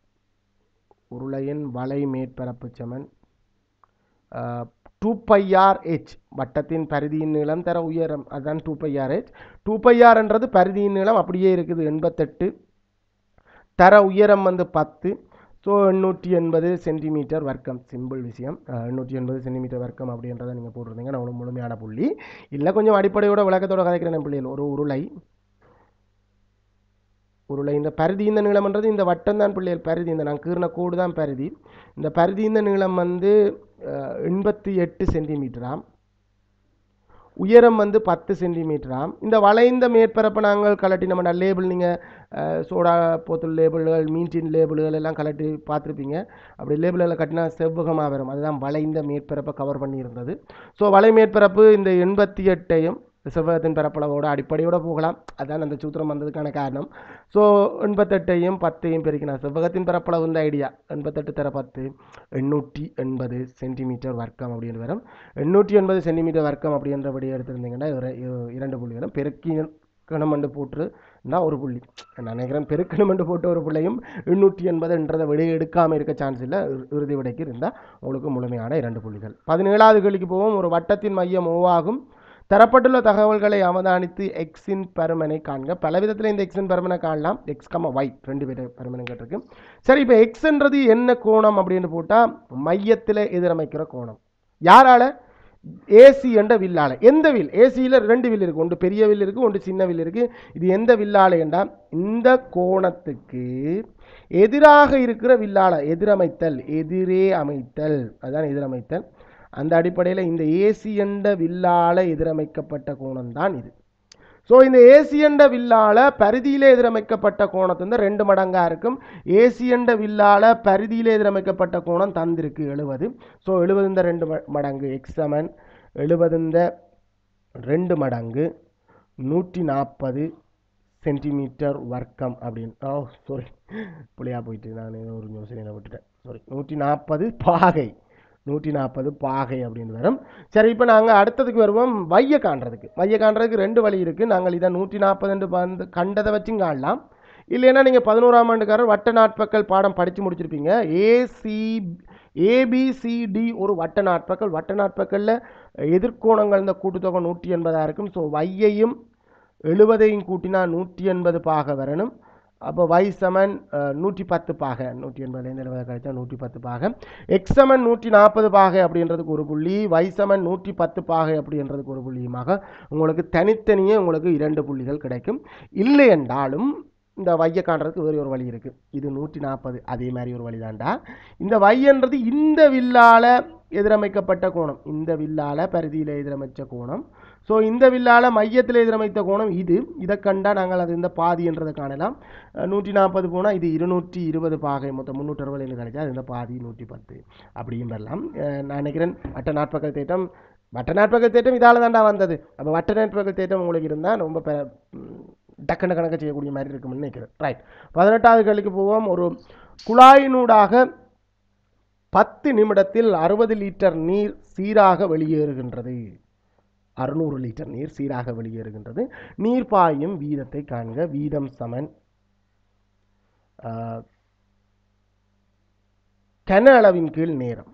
உருளையின் வலை மேற்பரப்பு சமன் டூ பையார் ஹெச் வட்டத்தின் பரிதியின் நீளம் தர உயரம் அதுதான் டூ பையார் ஹெச் டூ பையார்ன்றது பரிதியின் நீளம் அப்படியே இருக்குது எண்பத்தெட்டு தர உயரம் வந்து பத்து ஸோ எண்ணூற்றி எண்பது சென்டிமீட்டர் வர்க்கம் சிம்பிள் விஷயம் அஹ், எண்ணூற்றி எண்பது சென்டிமீட்டர் வர்க்கம் அப்படின்றத நீங்கள் போட்டிருந்தீங்க நான் அவ்வளோ முழுமையான புள்ளி இல்லை கொஞ்சம் அடிப்படையோட விளக்கத்தோட கதைக்கிறேன் பிள்ளைகள் ஒரு உருளை உருளை இந்த பரிதி இந்த நீளம்ன்றது இந்த வட்டம் தான் பிள்ளைகள் பரிதி இந்த நான் கீறின கோடு தான் பரிதி இந்த பரிதி இந்த நீளம் வந்து அஹ், எண்பத்தி எட்டு சென்டிமீட்டராம் உயரம் வந்து பத்து சென்டிமீட்டராம் இந்த வளைந்த மேற்பரப்பை நாங்கள் கலட்டி நம்ம லேபிள் நீங்கள் சோடா போத்தல் லேபிள்கள் மீன்டின் லேபிள்கள் எல்லாம் கலட்டி பார்த்துருப்பீங்க அப்படி லேபிள்களை கட்டினா செவ்வகமாக வரும் அதுதான் வளைந்த மேற்பரப்பை கவர் பண்ணியிருந்தது ஸோ வலை மேற்பரப்பு இந்த எண்பத்தி எட்டையும் செவ்வகத்தின் பரப்பளவோட அடிப்படையோட போகலாம் அதான் அந்த சூத்திரம் வந்ததுக்கான காரணம் ஸோ எண்பத்தெட்டையும் பத்தையும் பெருக்கினா செவ்வகத்தின் பரப்பளவு இந்த ஐடியா எண்பத்தெட்டு தர பத்து எண்ணூற்றி எண்பது சென்டிமீட்டர் வர்க்கம் அப்படின்னு வரும் எண்ணூற்றி எண்பது சென்டிமீட்டர் வர்க்கம் அப்படின்றபடி எடுத்திருந்தீங்கன்னா இர- இ- இரண்டு புள்ளி வரும் பெருக்கி கணமண்டு போட்டு நான் ஒரு புள்ளி நான் நினைக்கிறேன் பெருக்கணமண்டு போட்டு ஒரு புள்ளையும் எண்ணூற்றி எண்பதுன்றதை வெளியே எடுக்காமல் இருக்க சான்ஸ் இல்லை இறு- இறுதி விடைக்கு இருந்தால் உங்களுக்கு முழுமையான இரண்டு புள்ளிகள் பதினேழாவது கேள்விக்கு போவோம் ஒரு வட்டத்தின் மையம் ஓவாகும் தரப்பட்டுள்ள தகவல்களை அவதானித்து எக்ஸின் பருமனை காண்க பல விதத்தில் இந்த எக்ஸின் பருமனை காணலாம் எக்ஸ் கம ஒய் ரெண்டு பேர் பருமனை கேட்டிருக்கு சரி இப்போ எக்ஸ்ன்றது என்ன கோணம் அப்படின்னு போட்டால் மையத்தில் எதிரமைக்கிற கோணம் யாரால ஏசி என்ற வில்லால எந்த வில் ஏசியில் ரெண்டு வில் இருக்குது ஒன்று பெரிய வில் இருக்குது ஒன்று சின்ன வில் இருக்குது இது எந்த வில்லால என்றால் இந்த கோணத்துக்கு எதிராக இருக்கிற வில்லால எதிரமைத்தல் எதிரே அமைத்தல் அதுதான் எதிரமைத்தல் அந்த அடிப்படையில் இந்த ஏசி என்ற வில்லால எதிரமைக்கப்பட்ட கோணம் தான் இது ஸோ இந்த ஏசி என்ற வில்லால பரிதியிலே எதிரமைக்கப்பட்ட கோணத்து வந்து ரெண்டு மடங்கா இருக்கும் ஏசி என்ற வில்லால பரிதியிலே எதிரமைக்கப்பட்ட கோணம் தந்திருக்கு எழுபது ஸோ எழுபது இந்த ரெண்டு ம- மடங்கு எக்ஸ் சமன் எழுபது இந்த ரெண்டு மடங்கு நூற்றி நாற்பது சென்டிமீட்டர் வர்க்கம் அப்படின்னு ஓ சாரி புள்ளியாக போயிட்டு நான் ஏதோ ஒரு யோசனையில் விட்டுட்டேன் சாரி நூற்றி நாற்பது பாகை நூற்றி நாற்பது பாகை அப்படின்னு வரும் சரி இப்போ நாங்கள் அடுத்ததுக்கு வருவோம் வைய காண்றதுக்கு வைய காண்றதுக்கு ரெண்டு வழி இருக்குது நாங்கள் இதை நூற்றி நாற்பதுன்னு வந்து கண்டதை வச்சும் காணலாம் இல்லைன்னா நீங்கள் பதினோராம் ஆண்டுக்காரர் வட்ட நாட்பக்கல் பாடம் படித்து முடிச்சிருப்பீங்க ஏசி ஏபிசிடி ஒரு வட்ட நாட்பக்கல் வட்ட நாட்பக்கலில் எதிர்கோணங்கள் இந்த கூட்டுத்தொகை நூற்றி எண்பதாக இருக்கும் ஸோ வையையும் எழுபதையும் கூட்டினா நூற்றி எண்பது பாக வரணும் அப்போ வை சமன் நூற்றி பத்து பாக நூற்றி எண்பதுலேருந்து எழுபது கழிச்சா நூற்றி பத்து பாக எக்ஸ் சமன் நூற்றி நாற்பது பாகை அப்படின்றதுக்கு ஒரு புள்ளி வை சமன் நூற்றி பத்து பாகை அப்படின்றதுக்கு ஒரு புள்ளியுமாக உங்களுக்கு தனித்தனியே உங்களுக்கு இரண்டு புள்ளிகள் கிடைக்கும் இல்லை என்றாலும் இந்த வையை காண்றதுக்கு வேறு ஒரு வழி இருக்குது இது நூற்றி நாற்பது அதே மாதிரி ஒரு வழி தான்டா இந்த வையன்றது இந்த வில்லால எதிரமைக்கப்பட்ட கோணம் இந்த வில்லால பரிதியில் எதிரமைச்ச கோணம் ஸோ இந்த வில்லால மையத்தில் எதிரமைத்த கோணம் இது இதை கண்டா நாங்கள் அது இந்த பாதி என்றதை காணலாம் நூற்றி நாற்பது போனால் இது இருநூற்றி இருபது பாகை மொத்தம் முந்நூற்றி அறுபது கிடைச்சா அது இந்த பாதி நூற்றி பத்து அப்படியும் வரலாம் அஹ் நான் நினைக்கிறேன் வட்ட நாட்பகல் தேட்டம் வட்ட நாட்பகல் தேட்டம் இதால் தாண்டா வந்தது அப்போ வட்ட நாட்பகல் தேட்டம் உங்களுக்கு இருந்தால் ரொம்ப பெ ம், டக்குன்னு கணக்கு செய்யக்கூடிய மாதிரி இருக்கும்னு நினைக்கிறேன் ரைட் பதினெட்டாவது கேள்விக்கு போவோம் ஒரு குழாயினூடாக பத்து நிமிடத்தில் அறுபது லிட்டர் நீர் சீராக வெளியேறுகின்றது அறுநூறு லிட்டர் நீர் சீராக வெளியேறுகின்றது நீர் பாயும் வீதத்தை காண்க வீதம் சமன் ஆஹ், கன அளவின் கீழ் நேரம்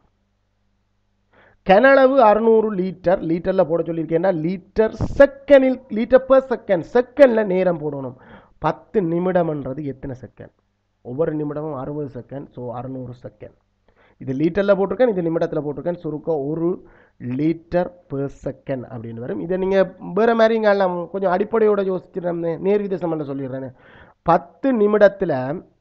கன அளவு அறுநூறு லிட்டர் லிட்டரில் போட சொல்லியிருக்கேன்னா லிட்டர் செகண்டில் லிட்டர் per செகண்ட் செகண்டில் நேரம் போடணும் பத்து நிமிடம்ன்றது எத்தனை செகண்ட் ஒவ்வொரு நிமிடமும் அறுபது செகண்ட் ஸோ அறுநூறு செகண்ட் இது லிட்டரில் போட்டிருக்கேன் இது நிமிடத்தில் போட்டிருக்கேன் சுருக்கம் ஒரு லிட்டர் per செகண்ட் அப்படின்னு வரும் இதை நீங்கள் வேறு மாதிரிங்க எல்லாம் கொஞ்சம் அடிப்படையோட யோசிச்சு நம்ம நேர்வித சம்பந்தம் சொல்லிடுறேன் பத்து நிமிடத்தில்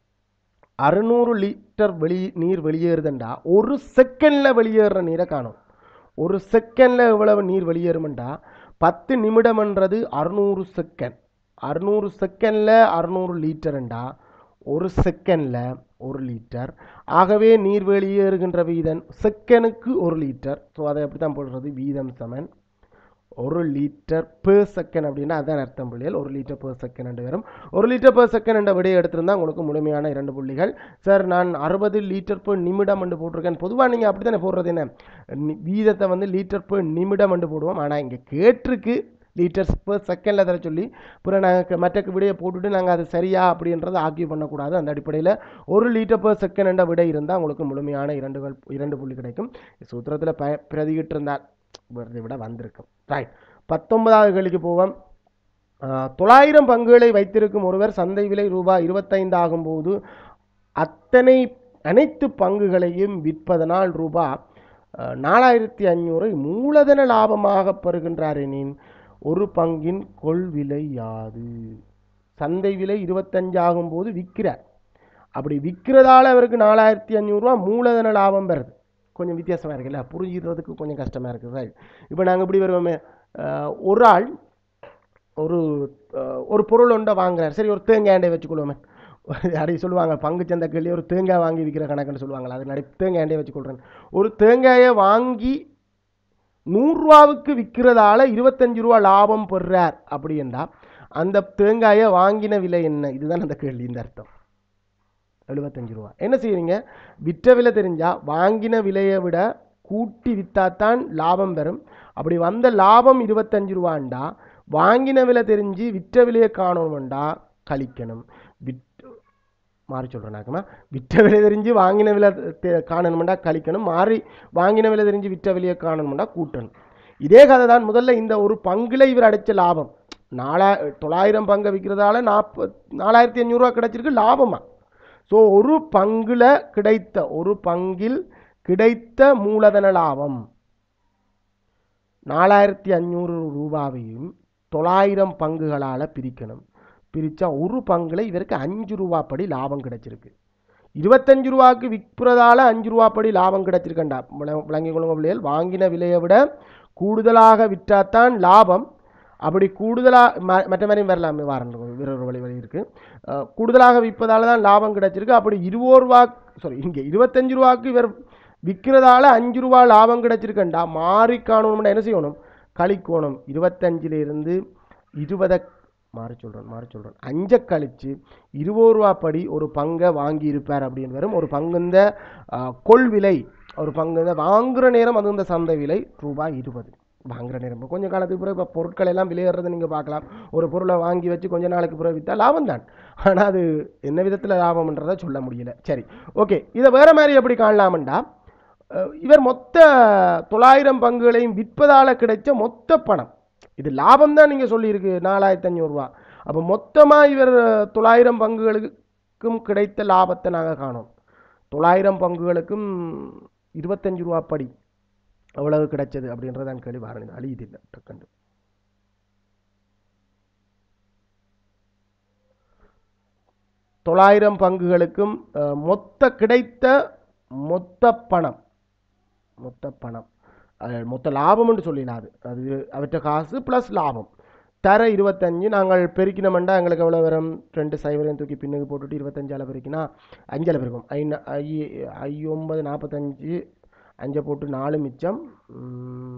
அறுநூறு லிட்டர் வெளி நீர் வெளியேறுதுண்டா ஒரு செகண்டில் வெளியேறுற நீரை காணும் ஒரு செகண்டில் எவ்வளவு நீர் வெளியேறுமெண்டா பத்து நிமிடம்ன்றது அறுநூறு செகண்ட் அறுநூறு செகண்டில் அறுநூறு லிட்டருண்டா ஒரு செகண்டில் ஒரு லிட்டர் ஆகவே நீர் வெளியேறுகின்ற வீதம் செகண்டுக்கு ஒரு லிட்டர் ஸோ அதை எப்படி தான் போடுறது வீதம் சமன் ஒரு லிட்டர் per செகண்ட் அப்படின்னா அதான் அர்த்தம் புள்ளிகள் ஒரு லிட்டர் per செகண்ட் வரும் ஒரு லிட்டர் per செகண்ட் என்ற விடையை எடுத்திருந்தா உங்களுக்கு முழுமையான இரண்டு புள்ளிகள் சார் நான் அறுபது லிட்டர் per நிமிடம் என்று போட்டிருக்கேன் பொதுவாக நீங்கள் அப்படி தானே போடுறது என்ன நி- வீதத்தை வந்து லிட்டர் per நிமிடம் என்று போடுவோம் ஆனால் இங்கே கேட்டிருக்கு லிட்டர்ஸ் per செகண்டில் தர சொல்லி அப்புறம் நாங்கள் மற்ற விடையை போட்டுட்டு நாங்கள் அது சரியா அப்படின்றத ஆக்கிய பண்ணக்கூடாது அந்த அடிப்படையில் ஒரு லிட்டர் per செகண்ட் என்ற விடை இருந்தால் உங்களுக்கு முழுமையான இரண்டுகள் இரண்டு புள்ளி கிடைக்கும் சூத்திரத்தில் ப பிரதிகிட்டு இருந்தால் இதை விட வந்திருக்கும் ரைட் பத்தொன்பதாவது கேள்விக்கு போவோம் ஆஹ், தொள்ளாயிரம் பங்குகளை வைத்திருக்கும் ஒருவர் சந்தை விலை ரூபாய் இருபத்தைந்து ஆகும்போது அத்தனை அனைத்து பங்குகளையும் விற்பதனால் ரூபாய் ஆஹ், நாலாயிரத்தி ஐநூறை மூலதன லாபமாக பெறுகின்றார் எனின் ஒரு பங்கின் கொள்விலை யாது சந்தை விலை இருபத்தஞ்சு ஆகும்போது விற்கிறார் அப்படி விற்கிறதால அவருக்கு நாலாயிரத்தி அஞ்சூறுரூவா மூலதன லாபம் வருது கொஞ்சம் வித்தியாசமாக இருக்குல்ல புரிஞ்சுக்கிறதுக்கு கொஞ்சம் கஷ்டமாக இருக்குது ரைட் இப்போ நாங்கள் இப்படி வருவோமே ஆஹ், ஒரு ஆள் ஒரு ஆஹ், ஒரு பொருள் ஒன்றை வாங்குறாரு சரி ஒரு தேங்காய் எண்ணெய் வச்சுக்கொள்வோமே அப்படி சொல்லுவாங்க பங்கு சந்தை கேள்வி ஒரு தேங்காய் வாங்கி விற்கிற கணக்குன்னு சொல்லுவாங்களா அது நடி தேங்காய் எண்ணெய் வச்சுக்கொள்கிறேன் ஒரு தேங்காயை வாங்கி நூறுரூவாவுக்கு விற்கிறதால இருபத்தஞ்சு ரூபா லாபம் பெறுறார் அப்படின்னா அந்த தேங்காயை வாங்கின விலை என்ன இதுதான் அந்த கேள்வி இந்த அர்த்தம் எழுபத்தஞ்சு ரூபா என்ன செய்வீங்க விற்ற விலை தெரிஞ்சால் வாங்கின விலையை விட கூட்டி விற்றாதான் லாபம் வரும் அப்படி வந்த லாபம் இருபத்தஞ்சு ரூபாண்டா வாங்கின விலை தெரிஞ்சு விற்ற விலையை காணணும்டா கழிக்கணும் விட் மாறி சொல்கிறேனாக்குமா விற்ற விலை தெரிஞ்சு வாங்கின விலை தெ- காணணும்டா கழிக்கணும் மாறி வாங்கின விலை தெரிஞ்சு விற்ற விலையை காணணும்டா கூட்டணும் இதே கதை தான் முதல்ல இந்த ஒரு பங்குல இவர் அடைச்ச லாபம் நாலா தொள்ளாயிரம் பங்கை விற்கிறதால நாற்ப நாலாயிரத்தி அஞ்சூறுரூவா கிடைச்சிருக்கு லாபமா ஸோ ஒரு பங்குல கிடைத்த ஒரு பங்கில் கிடைத்த மூலதன லாபம் நாலாயிரத்தி அஞ்சூறு ரூபாவையும் தொள்ளாயிரம் பங்குகளால் பிரிக்கணும் பிரித்தா ஒரு பங்குல இவருக்கு அஞ்சு ரூபா படி லாபம் கிடைச்சிருக்கு இருபத்தஞ்சு ரூபாய்க்கு விற்கிறதால அஞ்சு ரூபா படி லாபம் கிடைச்சிருக்கண்டா விள- விளங்கிக் கொள்ளுங்க பிள்ளைகள் வாங்கின விலையை விட கூடுதலாக விற்றாதான் லாபம் அப்படி கூடுதலாக மற்ற மாதிரியும் வரலாம் வாரண்ட் வேற ஒரு வழி வழி இருக்குது கூடுதலாக விற்பதால தான் லாபம் கிடைச்சிருக்கு அப்படி இருபது ரூபா சாரி இங்கே இருபத்தஞ்சு ரூபாய்க்கு இவர் விற்கிறதால அஞ்சு ரூபா லாபம் கிடைச்சிருக்கண்டா மாறி காணணும்னா என்ன செய்யணும் கழிக்கணும் இருபத்தஞ்சிலிருந்து இருபதை மாறி சொல்கிறேன் மாறி சொல்கிறேன் அஞ்சை கழிச்சு இருபது ரூபா படி ஒரு பங்கை வாங்கி இருப்பார் அப்படின்னு வரும் ஒரு பங்குந்த கொள்விலை ஒரு பங்கு இந்த வாங்குற நேரம் அது இந்த சந்தை விலை ரூபாய் இருபது வாங்குற நேரம் இப்ப கொஞ்ச காலத்துக்கு பிறகு இப்போ பொருட்கள் எல்லாம் விலையேறதை நீங்கள் பார்க்கலாம் ஒரு பொருளை வாங்கி வச்சு கொஞ்ச நாளுக்கு பிறகு விற்றா லாபம் தான் ஆனால் அது என்ன விதத்தில் லாபம்ன்றதை சொல்ல முடியல சரி ஓகே இதை வேற மாதிரி எப்படி காணலாம்டா அஹ், இவர் மொத்த தொள்ளாயிரம் பங்குகளையும் விற்பதால் கிடைச்ச மொத்த பணம் இது லாபம் தான் நீங்கள் சொல்லியிருக்கு நாலாயிரத்தி அஞ்சூறுரூவா அப்போ மொத்தமாக இவர் அஹ், தொள்ளாயிரம் பங்குகளுக்கும் கிடைத்த லாபத்தை நாங்கள் காணோம் தொள்ளாயிரம் பங்குகளுக்கும் இருபத்தஞ்சு ரூபா படி எவ்வளவு கிடைச்சது அப்படின்றதான் கேள்வி வாரணி அழியுதில்லை டக்குண்டு தொள்ளாயிரம் பங்குகளுக்கும் அஹ், மொத்த கிடைத்த மொத்த பணம் மொத்த பணம் அது மொத்த லாபம்னு சொல்லிடாது அது அவற்ற காசு ப்ளஸ் லாபம் தர இருபத்தஞ்சு நாங்கள் பெருக்கினோம்னா எங்களுக்கு எவ்வளோ வரும் ரெண்டு சைவரையும் தூக்கி பின்னுக்கு போட்டுட்டு இருபத்தஞ்சால் பெருக்கினா அஞ்சில் பெருக்கும் ஐ ஐ ஐ ஒன்பது நாற்பத்தஞ்சு அஞ்சை போட்டு நாலு மிச்சம் ம்,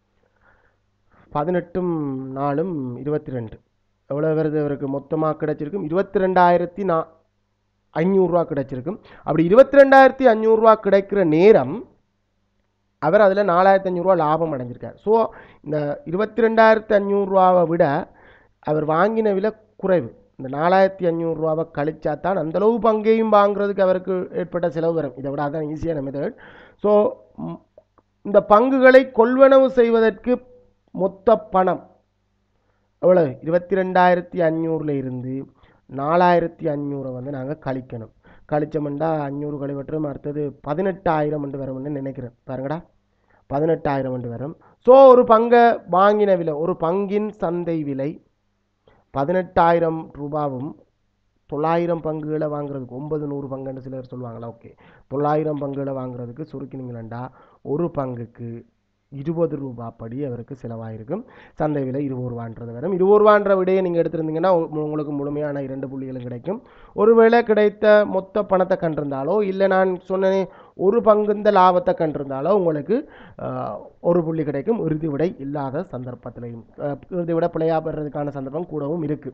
பதினெட்டும் நாலும் இருபத்தி ரெண்டு எவ்வளோ வருது அவருக்கு மொத்தமாக கிடைச்சிருக்கும் இருபத்தி ரெண்டாயிரத்தி நா ஐநூறுரூவா கிடைச்சிருக்கும் அப்படி இருபத்தி ரெண்டாயிரத்தி ஐநூறுரூவா கிடைக்கிற நேரம் அவர் அதில் நாலாயிரத்தி அஞ்சூறுரூவா லாபம் அடைஞ்சிருக்கார் ஸோ இந்த இருபத்தி ரெண்டாயிரத்தி அஞ்சூறுரூவாவை விட அவர் வாங்கின விலை குறைவு இந்த நாலாயிரத்தி அஞ்சூறுரூவாவை கழிச்சா தான் அந்தளவு பங்கையும் வாங்குறதுக்கு அவருக்கு ஏற்பட்ட செலவு வரும் இதை விட அதான் ஈஸியான மெத்தட் ஸோ இந்த பங்குகளை கொள்வனவு செய்வதற்கு மொத்த பணம் எவ்வளவு இருபத்தி ரெண்டாயிரத்தி அஞ்சூறில் இருந்து நாலாயிரத்தி அஞ்சூறை வந்து நாங்கள் கழிக்கணும் கழிச்சோம்னா அஞ்சூறு கழிவற்றும் அடுத்தது பதினெட்டாயிரம் என்று வரும்னு நினைக்கிறேன் பாருங்கடா பதினெட்டாயிரம் என்று வரும் ஸோ ஒரு பங்கை வாங்கின விலை ஒரு பங்கின் சந்தை விலை பதினெட்டாயிரம் ரூபாவும் தொள்ளாயிரம் பங்குகளை வாங்குறதுக்கு ஒன்பது நூறு பங்குன்னு சிலர் சொல்லுவாங்களா ஓகே தொள்ளாயிரம் பங்குகளை வாங்குறதுக்கு சுருக்கினீங்களா ஒரு பங்குக்கு இருபது ரூபா படி அவருக்கு செலவாயிருக்கும் சந்தை விலை இருபது ரூபான்றது வரும் இருபது ரூபான்ற விடையை நீங்கள் எடுத்திருந்தீங்கன்னா உ- உங்களுக்கு முழுமையான இரண்டு புள்ளிகளும் கிடைக்கும் ஒருவேளை கிடைத்த மொத்த பணத்தை கண்டிருந்தாலோ இல்லை நான் சொன்னேனே ஒரு பங்குந்த லாபத்தை கண்டிருந்தாலோ உங்களுக்கு ஆஹ், ஒரு புள்ளி கிடைக்கும் இறுதி விடை இல்லாத சந்தர்ப்பத்திலையும் ஆஹ், இறுதி விட பிழையா பெறதுக்கான சந்தர்ப்பம் கூடவும் இருக்குது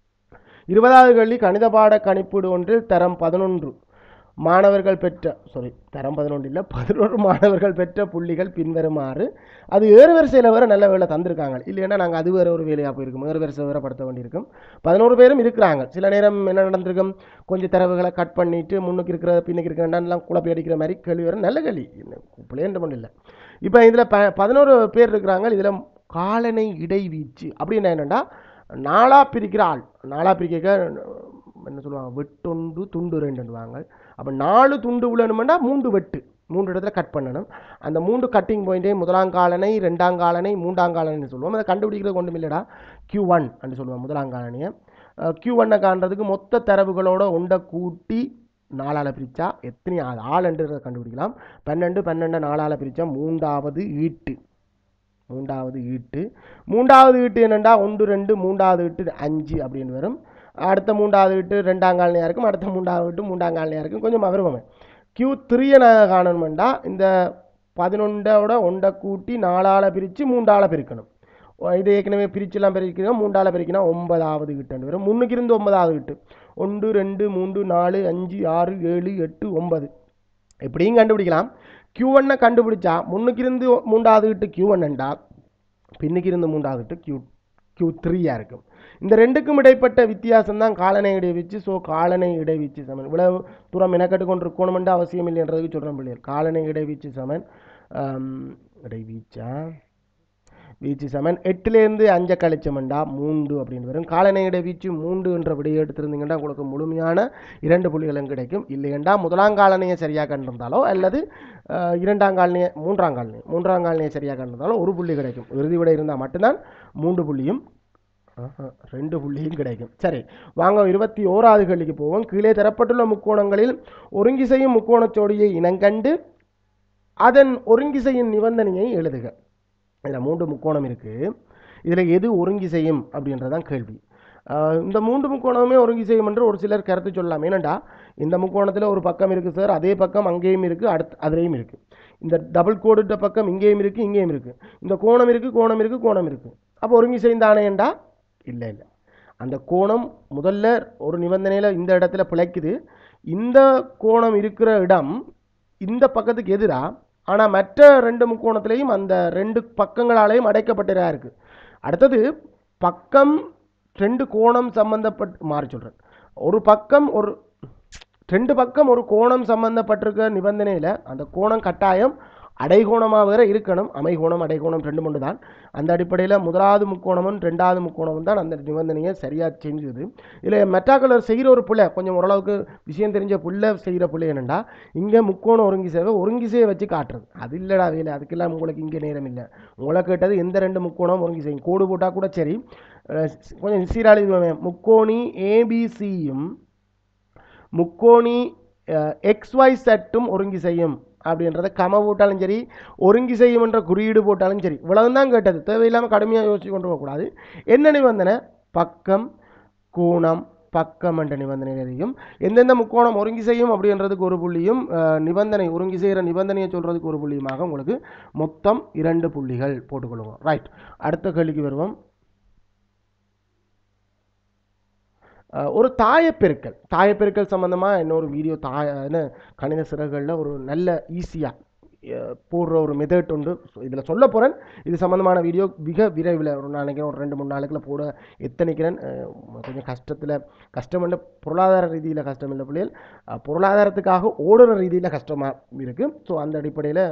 இருபதாவது கேள்வி கணித பாட கணிப்பீடு ஒன்றில் தரம் பதினொன்று மாணவர்கள் பெற்ற சாரி தரம் பதினொன்று இல்லை பதினோரு மாணவர்கள் பெற்ற புள்ளிகள் பின்வருமாறு அது ஏறு வரிசையில் வேறு நல்ல வேலை தந்திருக்காங்க இல்லைன்னா நாங்கள் அது வேறு ஒரு வேலையாக போயிருக்கும் ஏறு வரிசை வேறு படுத்த வேண்டியிருக்கும் பதினோரு பேரும் இருக்கிறாங்க சில நேரம் என்ன நடந்திருக்கும் கொஞ்சம் தரவுகளை கட் பண்ணிட்டு முன்னுக்கு இருக்கிற பின்னுக்கு இருக்கிறலாம் குழப்பி அடிக்கிற மாதிரி கேள்வி வரும் நல்ல கேள்வி பிள்ளைன்ற பண்ண இல்லை இப்போ இதில் ப பதினோரு பேர் இருக்கிறாங்க இதில் காலனை இடைவீச்சு அப்படின்னு என்னென்னா நாளா பிரிக்கிற ஆள் நாளா பிரிக்க என்ன சொல்லுவாங்க வெட்டொண்டு துண்டு ரெண்டுவாங்க அப்போ நாலு துண்டு விழணுமெண்டா மூன்று வெட்டு மூன்று இடத்துல கட் பண்ணணும் அந்த மூன்று கட்டிங் பாயிண்டே முதலாம் காலனை ரெண்டாம் காலனை மூன்றாம் காலனை சொல்லுவோம் அதை கண்டுபிடிக்கிறது ஒன்றும் இல்லைடா கியூ ஒன் அப்படின்னு சொல்லுவோம் முதலாம் காலனியை கியூ ஒன்னை காண்றதுக்கு மொத்த தரவுகளோட ஒண்டை கூட்டி நாலால் பிரித்தா எத்தனை ஆள் ஆளுன்றதை கண்டுபிடிக்கலாம் பன்னெண்டு பன்னெண்டு நாலால் பிரித்தா மூன்றாவது ஈட்டு மூன்றாவது ஈட்டு மூன்றாவது ஈட்டு என்னென்னா ஒன்று ரெண்டு மூன்றாவது ஈட்டு அஞ்சு அப்படின்னு வரும் அடுத்த மூன்றாவது ஈட்டு ரெண்டாம் காலனியாக இருக்கும் அடுத்த மூன்றாவது ஈட்டு மூன்றாம் காலனியாக இருக்கும் கொஞ்சம் வருவோமே கியூ த்ரீயை நாங்கள் காணணுமெண்டா இந்த பதினொன்றோட ஒன்றை கூட்டி நாலால் பிரித்து மூன்றால் பிரிக்கணும் ஓ, இது ஏற்கனவே பிரிச்சுலாம் பிரிக்கணும் மூன்றால் பிரிக்கினா ஒன்பதாவது கிட்டன்னு வரும் முன்னுக்கு இருந்து ஒன்பதாவது கிட்டு ஒன்று ரெண்டு மூன்று நாலு அஞ்சு ஆறு ஏழு எட்டு ஒன்பது எப்படியும் கண்டுபிடிக்கலாம் கியூ ஒன்னை கண்டுபிடிச்சா முன்னுக்கு இருந்து மூன்றாவது கிட்டு கியூ ஒன்னுண்டா பின்னுக்கு இருந்து மூன்றாவது கிட்டு கியூ கியூ த்ரீயாக இருக்கும் இந்த ரெண்டுக்கும் இடைப்பட்ட வித்தியாசம் தான் காலனை இடைவீச்சு ஸோ காலனை இடைவீச்சு சமன் இவ்வளவு தூரம் மெனக்கட்டு கொண்டு இருக்கணுமென்று அவசியம் இல்லைன்றதுக்கு சொல்கிறேன் பிள்ளைகள் காலனை இடைவீச்சு சமன் ஆம், இடைவீச்சா வீச்சு சமன் எட்டுலேருந்து அஞ்சை கழிச்சமெண்டா மூன்று அப்படின்னு வரும் காலனை இடைவீச்சு மூன்று என்ற விடையை எடுத்திருந்தீங்கன்னா உங்களுக்கு முழுமையான இரண்டு புள்ளிகளும் கிடைக்கும் இல்லையெண்டா முதலாம் காலனையை சரியாக கண்டிருந்தாலோ அல்லது அஹ், இரண்டாம் காலனியை மூன்றாம் காலனி மூன்றாம் காலனியை சரியாக கண்டிருந்தாலோ ஒரு புள்ளி கிடைக்கும் இறுதி விடை இருந்தால் மட்டும்தான் மூன்று புள்ளியும் ஆஹா, ரெண்டு புள்ளியும் கிடைக்கும் சரி வாங்க இருபத்தி ஓராவது கேள்விக்கு போவோம் கீழே தரப்பட்டுள்ள முக்கோணங்களில் ஒருங்கிசையும் முக்கோணச்சோடியை இனங்கண்டு அதன் ஒருங்கிசையின் நிபந்தனையை எழுதுக இதில் மூன்று முக்கோணம் இருக்குது இதில் எது ஒருங்கி செய்யும் அப்படின்றதான் கேள்வி ஆஹ் இந்த மூன்று முக்கோணமே ஒருங்கி செய்யும் என்று ஒரு சிலர் கருத்து சொல்லலாம் ஏனண்டா இந்த முக்கோணத்தில் ஒரு பக்கம் இருக்குது சார் அதே பக்கம் அங்கேயும் இருக்குது அடுத்து அதுலேயும் இருக்குது இந்த டபுள் கோடுட்ட பக்கம் இங்கேயும் இருக்குது இங்கேயும் இருக்குது இந்த கோணம் இருக்குது கோணம் இருக்குது கோணம் இருக்குது அப்போ ஒருங்கி செய்தானேண்டா இல்லை இல்லை அந்த கோணம் முதல்ல ஒரு நிபந்தனையில் இந்த இடத்துல பிழைக்குது இந்த கோணம் இருக்கிற இடம் இந்த பக்கத்துக்கு எதிராக ஆனால் மற்ற ரெண்டு முக்கோணத்திலையும் அந்த ரெண்டு பக்கங்களாலேயும் அடைக்கப்பட்டதாக இருக்குது அடுத்தது பக்கம் ரெண்டு கோணம் சம்பந்தப்பட்டு மாறி சொல்கிறேன் ஒரு பக்கம் ஒரு ரெண்டு பக்கம் ஒரு கோணம் சம்பந்தப்பட்டிருக்க நிபந்தனையில் அந்த கோணம் கட்டாயம் அடைகோணமாக வேற இருக்கணும் அமைகோணம் அடைகோணம் ரெண்டு மட்டும் தான் அந்த அடிப்படையில் முதலாவது முக்கோணமும் ரெண்டாவது முக்கோணமும் தான் அந்த நிபந்தனையை சரியாக செஞ்சுது இதில் மெட்டாக்கலர் செய்கிற ஒரு புள்ள கொஞ்சம் ஓரளவுக்கு விஷயம் தெரிஞ்ச புள்ள செய்கிற புள்ள என்னென்னா இங்கே முக்கோணம் ஒருங்கி சேவை ஒருங்கி சேவை வச்சு காட்டுறது அது இல்லைடா வேலை அதுக்கெல்லாம் உங்களுக்கு இங்கே நேரம் இல்லை உங்களை கேட்டது எந்த ரெண்டு முக்கோணம் ஒருங்கி செய்யும் கோடு போட்டால் கூட சரி அஹ் கொஞ்சம் சீராளி முக்கோணி ஏபிசியும் முக்கோணி எக்ஸ் ஒய் செட்டும் ஒருங்கி செய்யும் அப்படின்றத கம போட்டாலும் சரி ஒருங்கி செய்யும் என்ற குறியீடு போட்டாலும் சரி இவ்வளவு தான் கேட்டது தேவையில்லாமல் கடுமையாக யோசிச்சு கொண்டு போகக்கூடாது என்ன நிபந்தனை பக்கம் கோணம் பக்கம் என்ற நிபந்தனைகளையும் எந்தெந்த முக்கோணம் ஒருங்கி செய்யும் அப்படின்றதுக்கு ஒரு புள்ளியும் அஹ், நிபந்தனை ஒருங்கி செய்கிற நிபந்தனையை சொல்கிறதுக்கு ஒரு புள்ளியுமாக உங்களுக்கு மொத்தம் இரண்டு புள்ளிகள் போட்டுக்கொள்ளுங்க ரைட் அடுத்த கேள்விக்கு வருவோம் அஹ், ஒரு தாயப்பெருக்கல் தாயப்பெருக்கல் சம்மந்தமாக இன்னொரு வீடியோ தாய என்ன கணித சிறகுகளில் ஒரு நல்ல ஈஸியாக போடுற ஒரு மெத்தட் உண்டு இதில் சொல்ல போகிறேன் இது சம்மந்தமான வீடியோ மிக விரைவில் ஒரு நாளைக்கு ஒரு ரெண்டு மூணு நாளைக்குள்ள போட எத்தனைக்கிறேன் அஹ், கொஞ்சம் கஷ்டத்தில் கஷ்டம் இல்லை பொருளாதார ரீதியில் கஷ்டம் இல்லை பிள்ளைகள் அஹ், பொருளாதாரத்துக்காக ஓடுற ரீதியில் கஷ்டமாக இருக்குது ஸோ அந்த அடிப்படையில்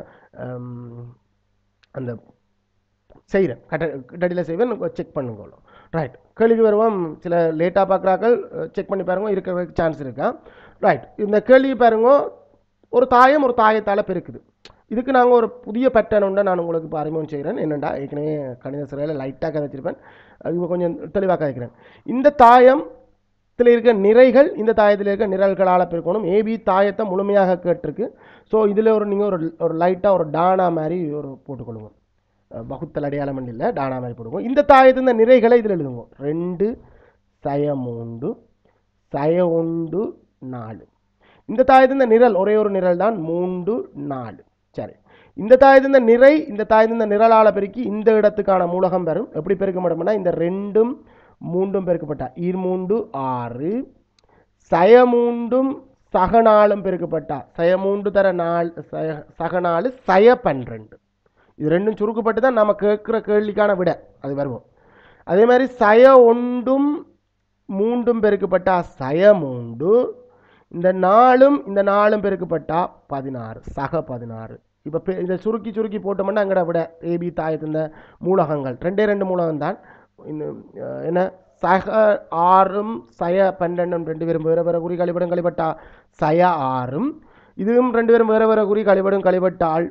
அந்த செய்கிறேன் கட்ட கட்டடியில் செய்வேன் செக் பண்ணுங்க ரைட் கேள்விக்கு வருவோம் சில லேட்டாக பார்க்குறாக்கள் செக் பண்ணி பாருங்க இருக்கிறதுக்கு சான்ஸ் இருக்கா ரைட் இந்த கேள்வி பாருங்க ஒரு தாயம் ஒரு தாயத்தால் பெருக்குது இதுக்கு நாங்கள் ஒரு புதிய பேட்டர்ன் உண்டு நான் உங்களுக்கு இப்போ அறிமுகம் செய்கிறேன் என்னென்னா ஏற்கனவே கணித சிறையில் லைட்டாக கதைச்சிருப்பேன் இப்போ கொஞ்சம் தெளிவாக கதைக்கிறேன் இந்த தாயம் இதில் இருக்க நிறைகள் இந்த தாயத்தில் இருக்க நிரல்களால் பெருக்கணும் ஏபி தாயத்தை முழுமையாக கேட்டிருக்கு ஸோ இதில் ஒரு நீங்கள் ஒரு ஒரு லைட்டாக ஒரு டானா மாதிரி ஒரு போட்டுக்கொள்ளுங்க அஹ் பகுத்தல் அடையாளம் இல்லை டானா மாதிரி போடுவோம் இந்த தாயத்து இந்த நிறைகளை இதில் எழுதுவோம் ரெண்டு சய மூன்று சய ஒன்று நாலு இந்த தாயத்து இந்த நிரல் ஒரே ஒரு நிரல் தான் மூன்று நாலு சரி இந்த தாயத்து இந்த நிறை இந்த தாயத்து இந்த நிரலால் பெருக்கி இந்த இடத்துக்கான மூலகம் பெறும் எப்படி பெருக்க மாட்டோம்னா இந்த ரெண்டும் மூன்றும் பெருக்கப்பட்டா ஈர் மூன்று ஆறு சய மூன்றும் சக நாளும் பெருக்கப்பட்டா சய மூன்று தர நாள் சய சக நாலு சய பன்னிரெண்டு இது ரெண்டும் சுருக்கப்பட்டு தான் நம்ம கேட்குற கேள்விக்கான விட அது வருவோம் அதே மாதிரி சய ஒன்றும் மூன்றும் பெருக்கப்பட்டா சய மூன்று இந்த நாலும் இந்த நாலும் பெருக்கப்பட்டா பதினாறு சக பதினாறு இப்போ இதை சுருக்கி சுருக்கி போட்டோம்னா அங்கட விட ஏபி தாயத்து இந்த மூலகங்கள் ரெண்டே ரெண்டு மூலகம் தான் இன்னும், அஹ், என்ன சக ஆறும் சய பன்னெண்டும் ரெண்டு பேரும் வேறு வேறு குறி கழிபடும் கழிபட்டா சய ஆறும் இதுவும் ரெண்டு பேரும் வேறு வேறு குறி கழிபடும் கழிபட்டால்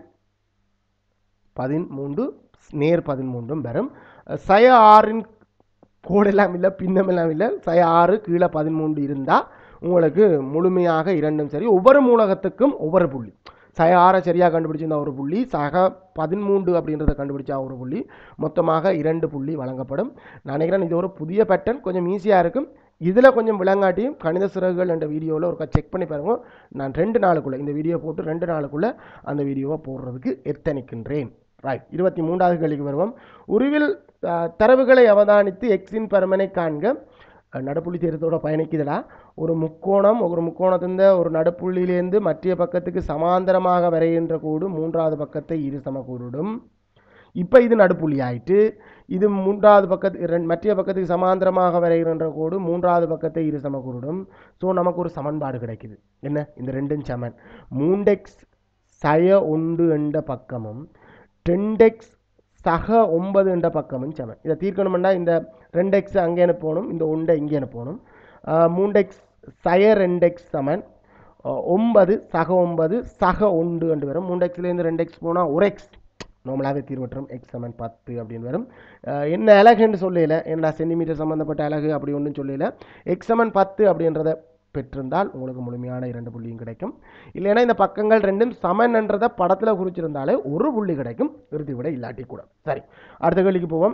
பதிமூன்று நேர் பதிமூன்றும் வரும் சய ஆறின் கோடெல்லாம் இல்லை பின்னமெல்லாம் இல்லை சய ஆறு கீழே பதிமூன்று இருந்தால் உங்களுக்கு முழுமையாக இரண்டும் சரி ஒவ்வொரு மூலகத்துக்கும் ஒவ்வொரு புள்ளி சய ஆறை சரியாக கண்டுபிடிச்சிருந்தா ஒரு புள்ளி சக பதிமூன்று அப்படின்றத கண்டுபிடிச்சா ஒரு புள்ளி மொத்தமாக இரண்டு புள்ளி வழங்கப்படும் நான் நினைக்கிறேன் இது ஒரு புதிய பேட்டர்ன் கொஞ்சம் ஈஸியாக இருக்கும் இதில் கொஞ்சம் விளங்காட்டியும் கணித சிறகுகள் என்ற வீடியோவில் ஒருக்கா செக் பண்ணி பாருங்க நான் ரெண்டு நாளுக்குள்ளே இந்த வீடியோ போட்டு ரெண்டு நாளுக்குள்ளே அந்த வீடியோவை போடுறதுக்கு எத்தனிக்கின்றேன் ரைட் இருபத்தி மூன்றாவது கேள்விக்கு வருவோம் உருவில் அஹ், தரவுகளை அவதானித்து எக்ஸின் பருமனை காண்க அஹ், நடுப்புள்ளி தேர்தலோட பயணிக்குதுடா ஒரு முக்கோணம் ஒரு முக்கோணத்தின் ஒரு நடுப்புள்ளியிலேருந்து மற்ற பக்கத்துக்கு சமாந்தரமாக வரைகின்ற கூடு மூன்றாவது பக்கத்தை இரு சமக்கூடும் இப்போ இது நடுப்புள்ளி ஆயிட்டு இது மூன்றாவது பக்கத்து ரெண்டு மற்ற பக்கத்துக்கு சமாந்தரமாக வரைகின்ற கோடு மூன்றாவது பக்கத்தை இரு சமக்கூடும் ஸோ நமக்கு ஒரு சமன்பாடு கிடைக்குது என்ன இந்த ரெண்டும் சமன் மூண்டெக்ஸ் சய ஒன்று என்ற பக்கமும் டென்டெக்ஸ் சக ஒன்பது என்ற பக்கமும் சமன் இதை தீர்க்கணும்னா இந்த ரெண்டெக்ஸ் அங்கே போகணும் இந்த ஒன்றை இங்கே அனுப்பணும் மூண்டெக்ஸ் சய ரெண்டெக்ஸ் சமன் அஹ், ஒன்பது சக ஒன்பது சக ஒன்று என்று வரும் மூண்டெக்ஸ்லேருந்து ரெண்டு எக்ஸ் போனால் ஒரு எக்ஸ் நார்மலாகவே தீர்வற்றம் எக்ஸ் சமன் பத்து அப்படின்னு வரும் அஹ், என்ன அழகுன்னு சொல்லல என்ன சென்டிமீட்டர் சம்மந்தப்பட்ட அழகு அப்படி ஒன்றும் சொல்லல எக்ஸ் சமன் பத்து அப்படின்றத பெற்றிருந்தால் உங்களுக்கு முழுமையான இரண்டு புள்ளியும் கிடைக்கும் இல்லைன்னா இந்த பக்கங்கள் ரெண்டும் சமன்ன்றதை படத்தில் குறிச்சிருந்தாலே ஒரு புள்ளி கிடைக்கும் இறுதி விட இல்லாட்டி கூட சரி அடுத்த கேள்விக்கு போவோம்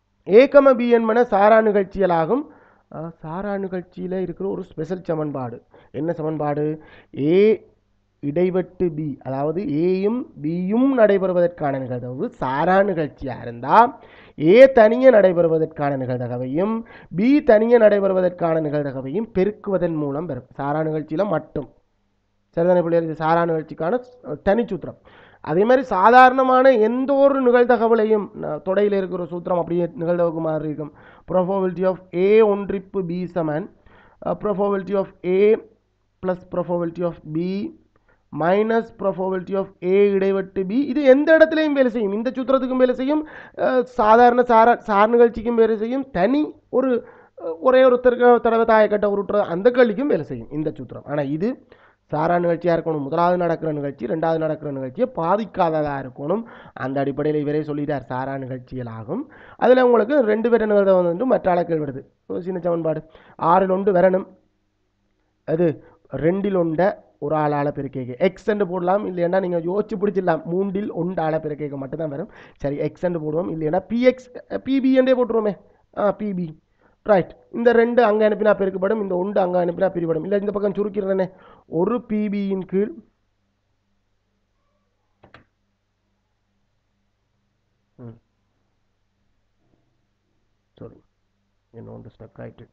ஏகம பி என்பன சாரா நிகழ்ச்சியலாகும் அஹ், சாரா நிகழ்ச்சியில் இருக்கிற ஒரு ஸ்பெஷல் சமன்பாடு என்ன சமன்பாடு ஏ இடைவெட்டு பி அதாவது ஏயும் பியும் நடைபெறுவதற்கான நிகழ்தகவு சாரா நிகழ்ச்சியாக இருந்தால் ஏ தனியே நடைபெறுவதற்கான நிகழ்தகவையும் பி தனியே நடைபெறுவதற்கான நிகழ்தகவையும் பெருக்குவதன் மூலம் பெறும் சாரா நிகழ்ச்சியில் மட்டும் சரிதானே பிள்ளைகள் இது சாரா நிகழ்ச்சிக்கான அஹ், தனிச்சூத்திரம் அதே மாதிரி சாதாரணமான எந்த ஒரு நிகழ்தகவலையும் ந- தொடையில் இருக்கிற சூத்திரம் அப்படியே நிகழ்தகவுக்கு மாதிரி இருக்கும் ப்ரொஃபோபிலிட்டி ஆஃப் ஏ ஒன்றிப்பு பி சமன் probability of A plus probability of B minus probability of A இடைவெட்டு பி இது எந்த இடத்துலையும் வேலை செய்யும் இந்த சூத்திரத்துக்கும் வேலை செய்யும் அஹ், சாதாரண சார சார் நிகழ்ச்சிக்கும் வேலை செய்யும் தனி ஒரு அஹ், ஒரே ஒருத்தருக்கு தடவை தாயக்கட்டை உருட்டுற அந்த கேள்விக்கும் வேலை செய்யும் இந்த சூத்திரம் ஆனால் இது சாரா நிகழ்ச்சியாக இருக்கணும் முதலாவது நடக்கிற நிகழ்ச்சி ரெண்டாவது நடக்கிற நிகழ்ச்சியை பாதிக்காததாக இருக்கணும் அந்த அடிப்படையில் இவரே சொல்லிட்டார் சாரா நிகழ்ச்சிகள் ஆகும் அதில் உங்களுக்கு ரெண்டு பேர் நிகழ்வு வந்து மற்ற ஆளக்கள் வருது ஒரு சின்ன சமன்பாடு ஆறில் ஒன்று வரணும் அது ரெண்டில் ஒண்ட ஒரு ஆளால் பெருக்கேக்கு எக்ஸ் என்று போடலாம் இல்லைன்னா நீங்கள் யோசிச்சு பிடிச்சிடலாம் மூன்றில் ஒன்று ஆளை பெருக்கேக்க மட்டும்தான் வரும் சரி எக்ஸ் என்று போடுவோம் இல்லைன்னா பிஎக்ஸ் பிபி என்றே போட்டுருவோமே ஆ பிபி ரைட் இந்த ரெண்டு அங்கே அனுப்பினா பெருக்கப்படும் இந்த ஒன்று அங்கே அனுப்பினா பிரிபடும் இல்லை இந்த பக்கம் சுருக்கிறேனே ஒரு பிபியின் கீழ் ம் சாரி என்ன ஒன்று ஸ்டக் ஆயிட்டு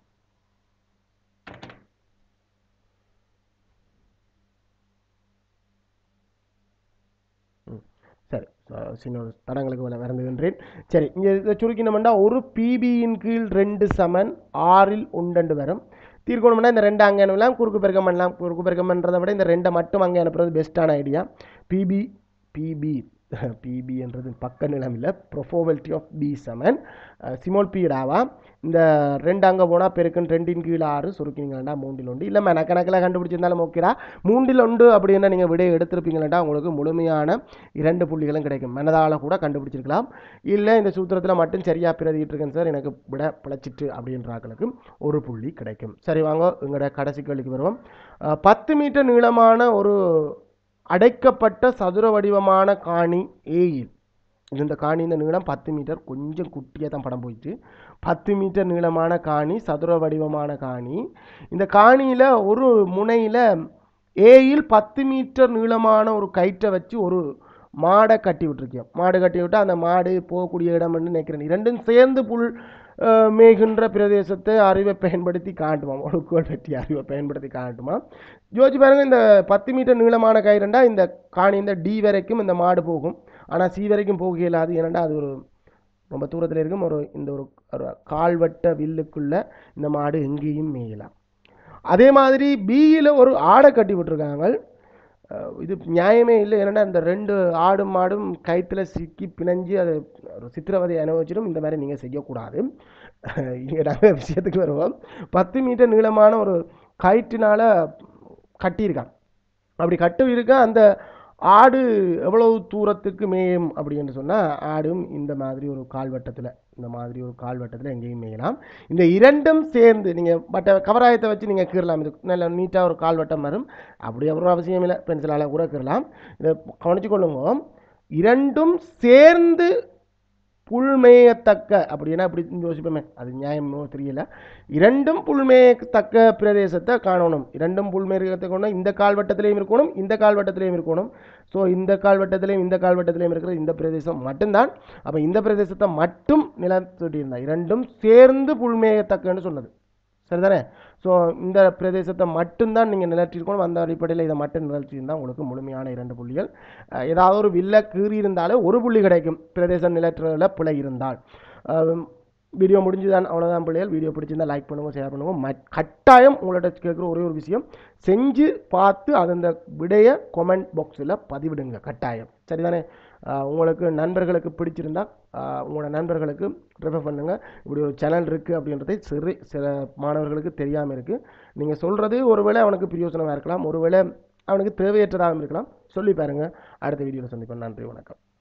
ம் சரி ச- சின்ன ஒரு தடங்களுக்கு மேலே மறந்துகின்றேன் சரி இங்கே இதை சுருக்கினோம்னா ஒரு பிபியின் கீழ் ரெண்டு சமன் ஆறில் ஒன்றண்டு வரும் தீர்க்கணும்னா இந்த ரெண்டு அங்கே அனுப்பலாம் குறுக்கு பெருக்கம் பண்ணலாம் குறுக்கு பெருக்கம் பண்ணுறதை விட இந்த ரெண்டை மட்டும் அங்கே அனுப்புறது பெஸ்ட்டான ஐடியா பிபி பிபி பிபி என்றது பக்க நிலம் இல்லை ப்ரொஃபோவல்டி ஆஃப் பி சமன் சிமோல் பீடாவா இந்த ரெண்டு அங்கே போனால் பெருக்குன்னு ரெண்டின் கீழே ஆறு சுருக்கினீங்களா மூன்றில் ஒன்று இல்லை நான் கணக்கில் கண்டுபிடிச்சிருந்தாலும் ஓகேடா மூன்றில் ஒன்று அப்படின்னா நீங்கள் விடையை எடுத்திருப்பீங்களா உங்களுக்கு முழுமையான இரண்டு புள்ளிகளும் கிடைக்கும் மனதால் கூட கண்டுபிடிச்சிருக்கலாம் இல்லை இந்த சூத்திரத்தில் மட்டும் சரியாக பிரதிட்டு இருக்கேன் சார் எனக்கு விட பிழைச்சிட்டு அப்படின்றாக்களுக்கு ஒரு புள்ளி கிடைக்கும் சரி வாங்க எங்களோட கடைசி கேள்விக்கு வருவோம் அஹ், பத்து மீட்டர் நீளமான ஒரு அடைக்கப்பட்ட சதுர வடிவமான காணி ஏயில் இது இந்த காணி இந்த நீளம் பத்து மீட்டர் கொஞ்சம் குட்டியாக தான் படம் போயிட்டு பத்து மீட்டர் நீளமான காணி சதுர வடிவமான காணி இந்த காணியில் ஒரு முனையில் ஏயில் பத்து மீட்டர் நீளமான ஒரு கயிற்றை வச்சு ஒரு மாடை கட்டி விட்டுருக்கேன் மாடு கட்டி விட்டு அந்த மாடு போகக்கூடிய இடம்னு நினைக்கிறேன் இரண்டும் சேர்ந்து புல் அஹ், மேய்கின்ற பிரதேசத்தை அறிவை பயன்படுத்தி காட்டுமா ஒழுக்குகள் பற்றி அறிவை பயன்படுத்தி காட்டுமா யோசிச்சு பாருங்க இந்த பத்து மீட்டர் நீளமான கயிறுண்டா இந்த காணி இந்த டி வரைக்கும் இந்த மாடு போகும் ஆனால் சி வரைக்கும் போக இயலாது ஏனண்டா அது ஒரு ரொம்ப தூரத்தில் இருக்கும் ஒரு இந்த ஒரு ஒரு கால்வட்ட வில்லுக்குள்ள இந்த மாடு எங்கேயும் மேயலாம் அதே மாதிரி பியில் ஒரு ஆடை கட்டி விட்டுருக்காங்க அஹ் இது நியாயமே இல்லை ஏன்னா இந்த ரெண்டு ஆடும் மாடும் கயிற்றுல சிக்கி பிணைஞ்சு அது ஒரு சித்திரவதை அனுபவிச்சிடும் இந்த மாதிரி நீங்கள் செய்யக்கூடாது இங்கே நாங்கள் விஷயத்துக்கு வருவோம் பத்து மீட்டர் நீளமான ஒரு கயிற்றினால கட்டியிருக்கான் அப்படி கட்டு இருக்க அந்த ஆடு எவ்வளவு தூரத்துக்கு மேயும் அப்படின்னு சொன்னால் ஆடும் இந்த மாதிரி ஒரு கால்வட்டத்தில் இந்த மாதிரி ஒரு கால்வட்டத்தில் எங்கேயும் மேயலாம் இந்த இரண்டும் சேர்ந்து நீங்கள் பட்ட கவராயத்தை வச்சு நீங்கள் கீறலாம் இது நல்ல நீட்டாக ஒரு கால்வட்டம் வரும் அப்படி ஒரு அவசியம் இல்லை பென்சிலால் கூட கீறலாம் இதை கவனிச்சு கொள்ளுங்க இரண்டும் சேர்ந்து புல்மேயத்தக்க அப்படின்னா இப்படி யோசிப்போமே அது நியாயமோ தெரியல இரண்டும் புல்மேயத்தக்க பிரதேசத்தை காணணும் இரண்டும் புல்மேயத்தக்க இந்த கால்வட்டத்திலையும் இருக்கணும் இந்த கால்வட்டத்திலையும் இருக்கணும் ஸோ இந்த கால்வட்டத்திலையும் இந்த கால்வட்டத்திலையும் இருக்கிற இந்த பிரதேசம் மட்டும்தான் அப்போ இந்த பிரதேசத்தை மட்டும் நிலத்தொட்டியிருந்தா இரண்டும் சேர்ந்து புல்மேயத்தக்கன்னு சொன்னது சரிதானே ஸோ இந்த பிரதேசத்தை மட்டும்தான் நீங்கள் நிலற்றிருக்கணும் அந்த அடிப்படையில் இதை மட்டும் நிலற்றிருந்தால் உங்களுக்கு முழுமையான இரண்டு புள்ளிகள் அஹ் ஏதாவது ஒரு வில்ல கீறி இருந்தாலே ஒரு புள்ளி கிடைக்கும் பிரதேசம் நிலற்றுறதுல பிழை இருந்தால் அஹ் வீடியோ முடிஞ்சுதான் அவ்வளோதான் பிள்ளைகள் வீடியோ பிடிச்சிருந்தா லைக் பண்ணுங்க ஷேர் பண்ணுங்க ம கட்டாயம் உங்கள்ட்ட கேட்குற ஒரே ஒரு விஷயம் செஞ்சு பார்த்து அது அந்த விடைய கொமெண்ட் பாக்ஸில் பதிவிடுங்க கட்டாயம் சரிதானே அஹ் உங்களுக்கு நண்பர்களுக்கு பிடிச்சிருந்தா அஹ் உங்களோட நண்பர்களுக்கு ரெஃபர் பண்ணுங்கள் இப்படி ஒரு சேனல் இருக்குது அப்படின்றதை சிறு சில மாணவர்களுக்கு தெரியாமல் இருக்குது நீங்கள் சொல்கிறது ஒருவேளை அவனுக்கு பிரயோசனமாக இருக்கலாம் ஒருவேளை அவனுக்கு தேவையற்றதாகவும் இருக்கலாம் சொல்லி பாருங்கள் அடுத்த வீடியோவில் சந்திப்போம் நன்றி வணக்கம்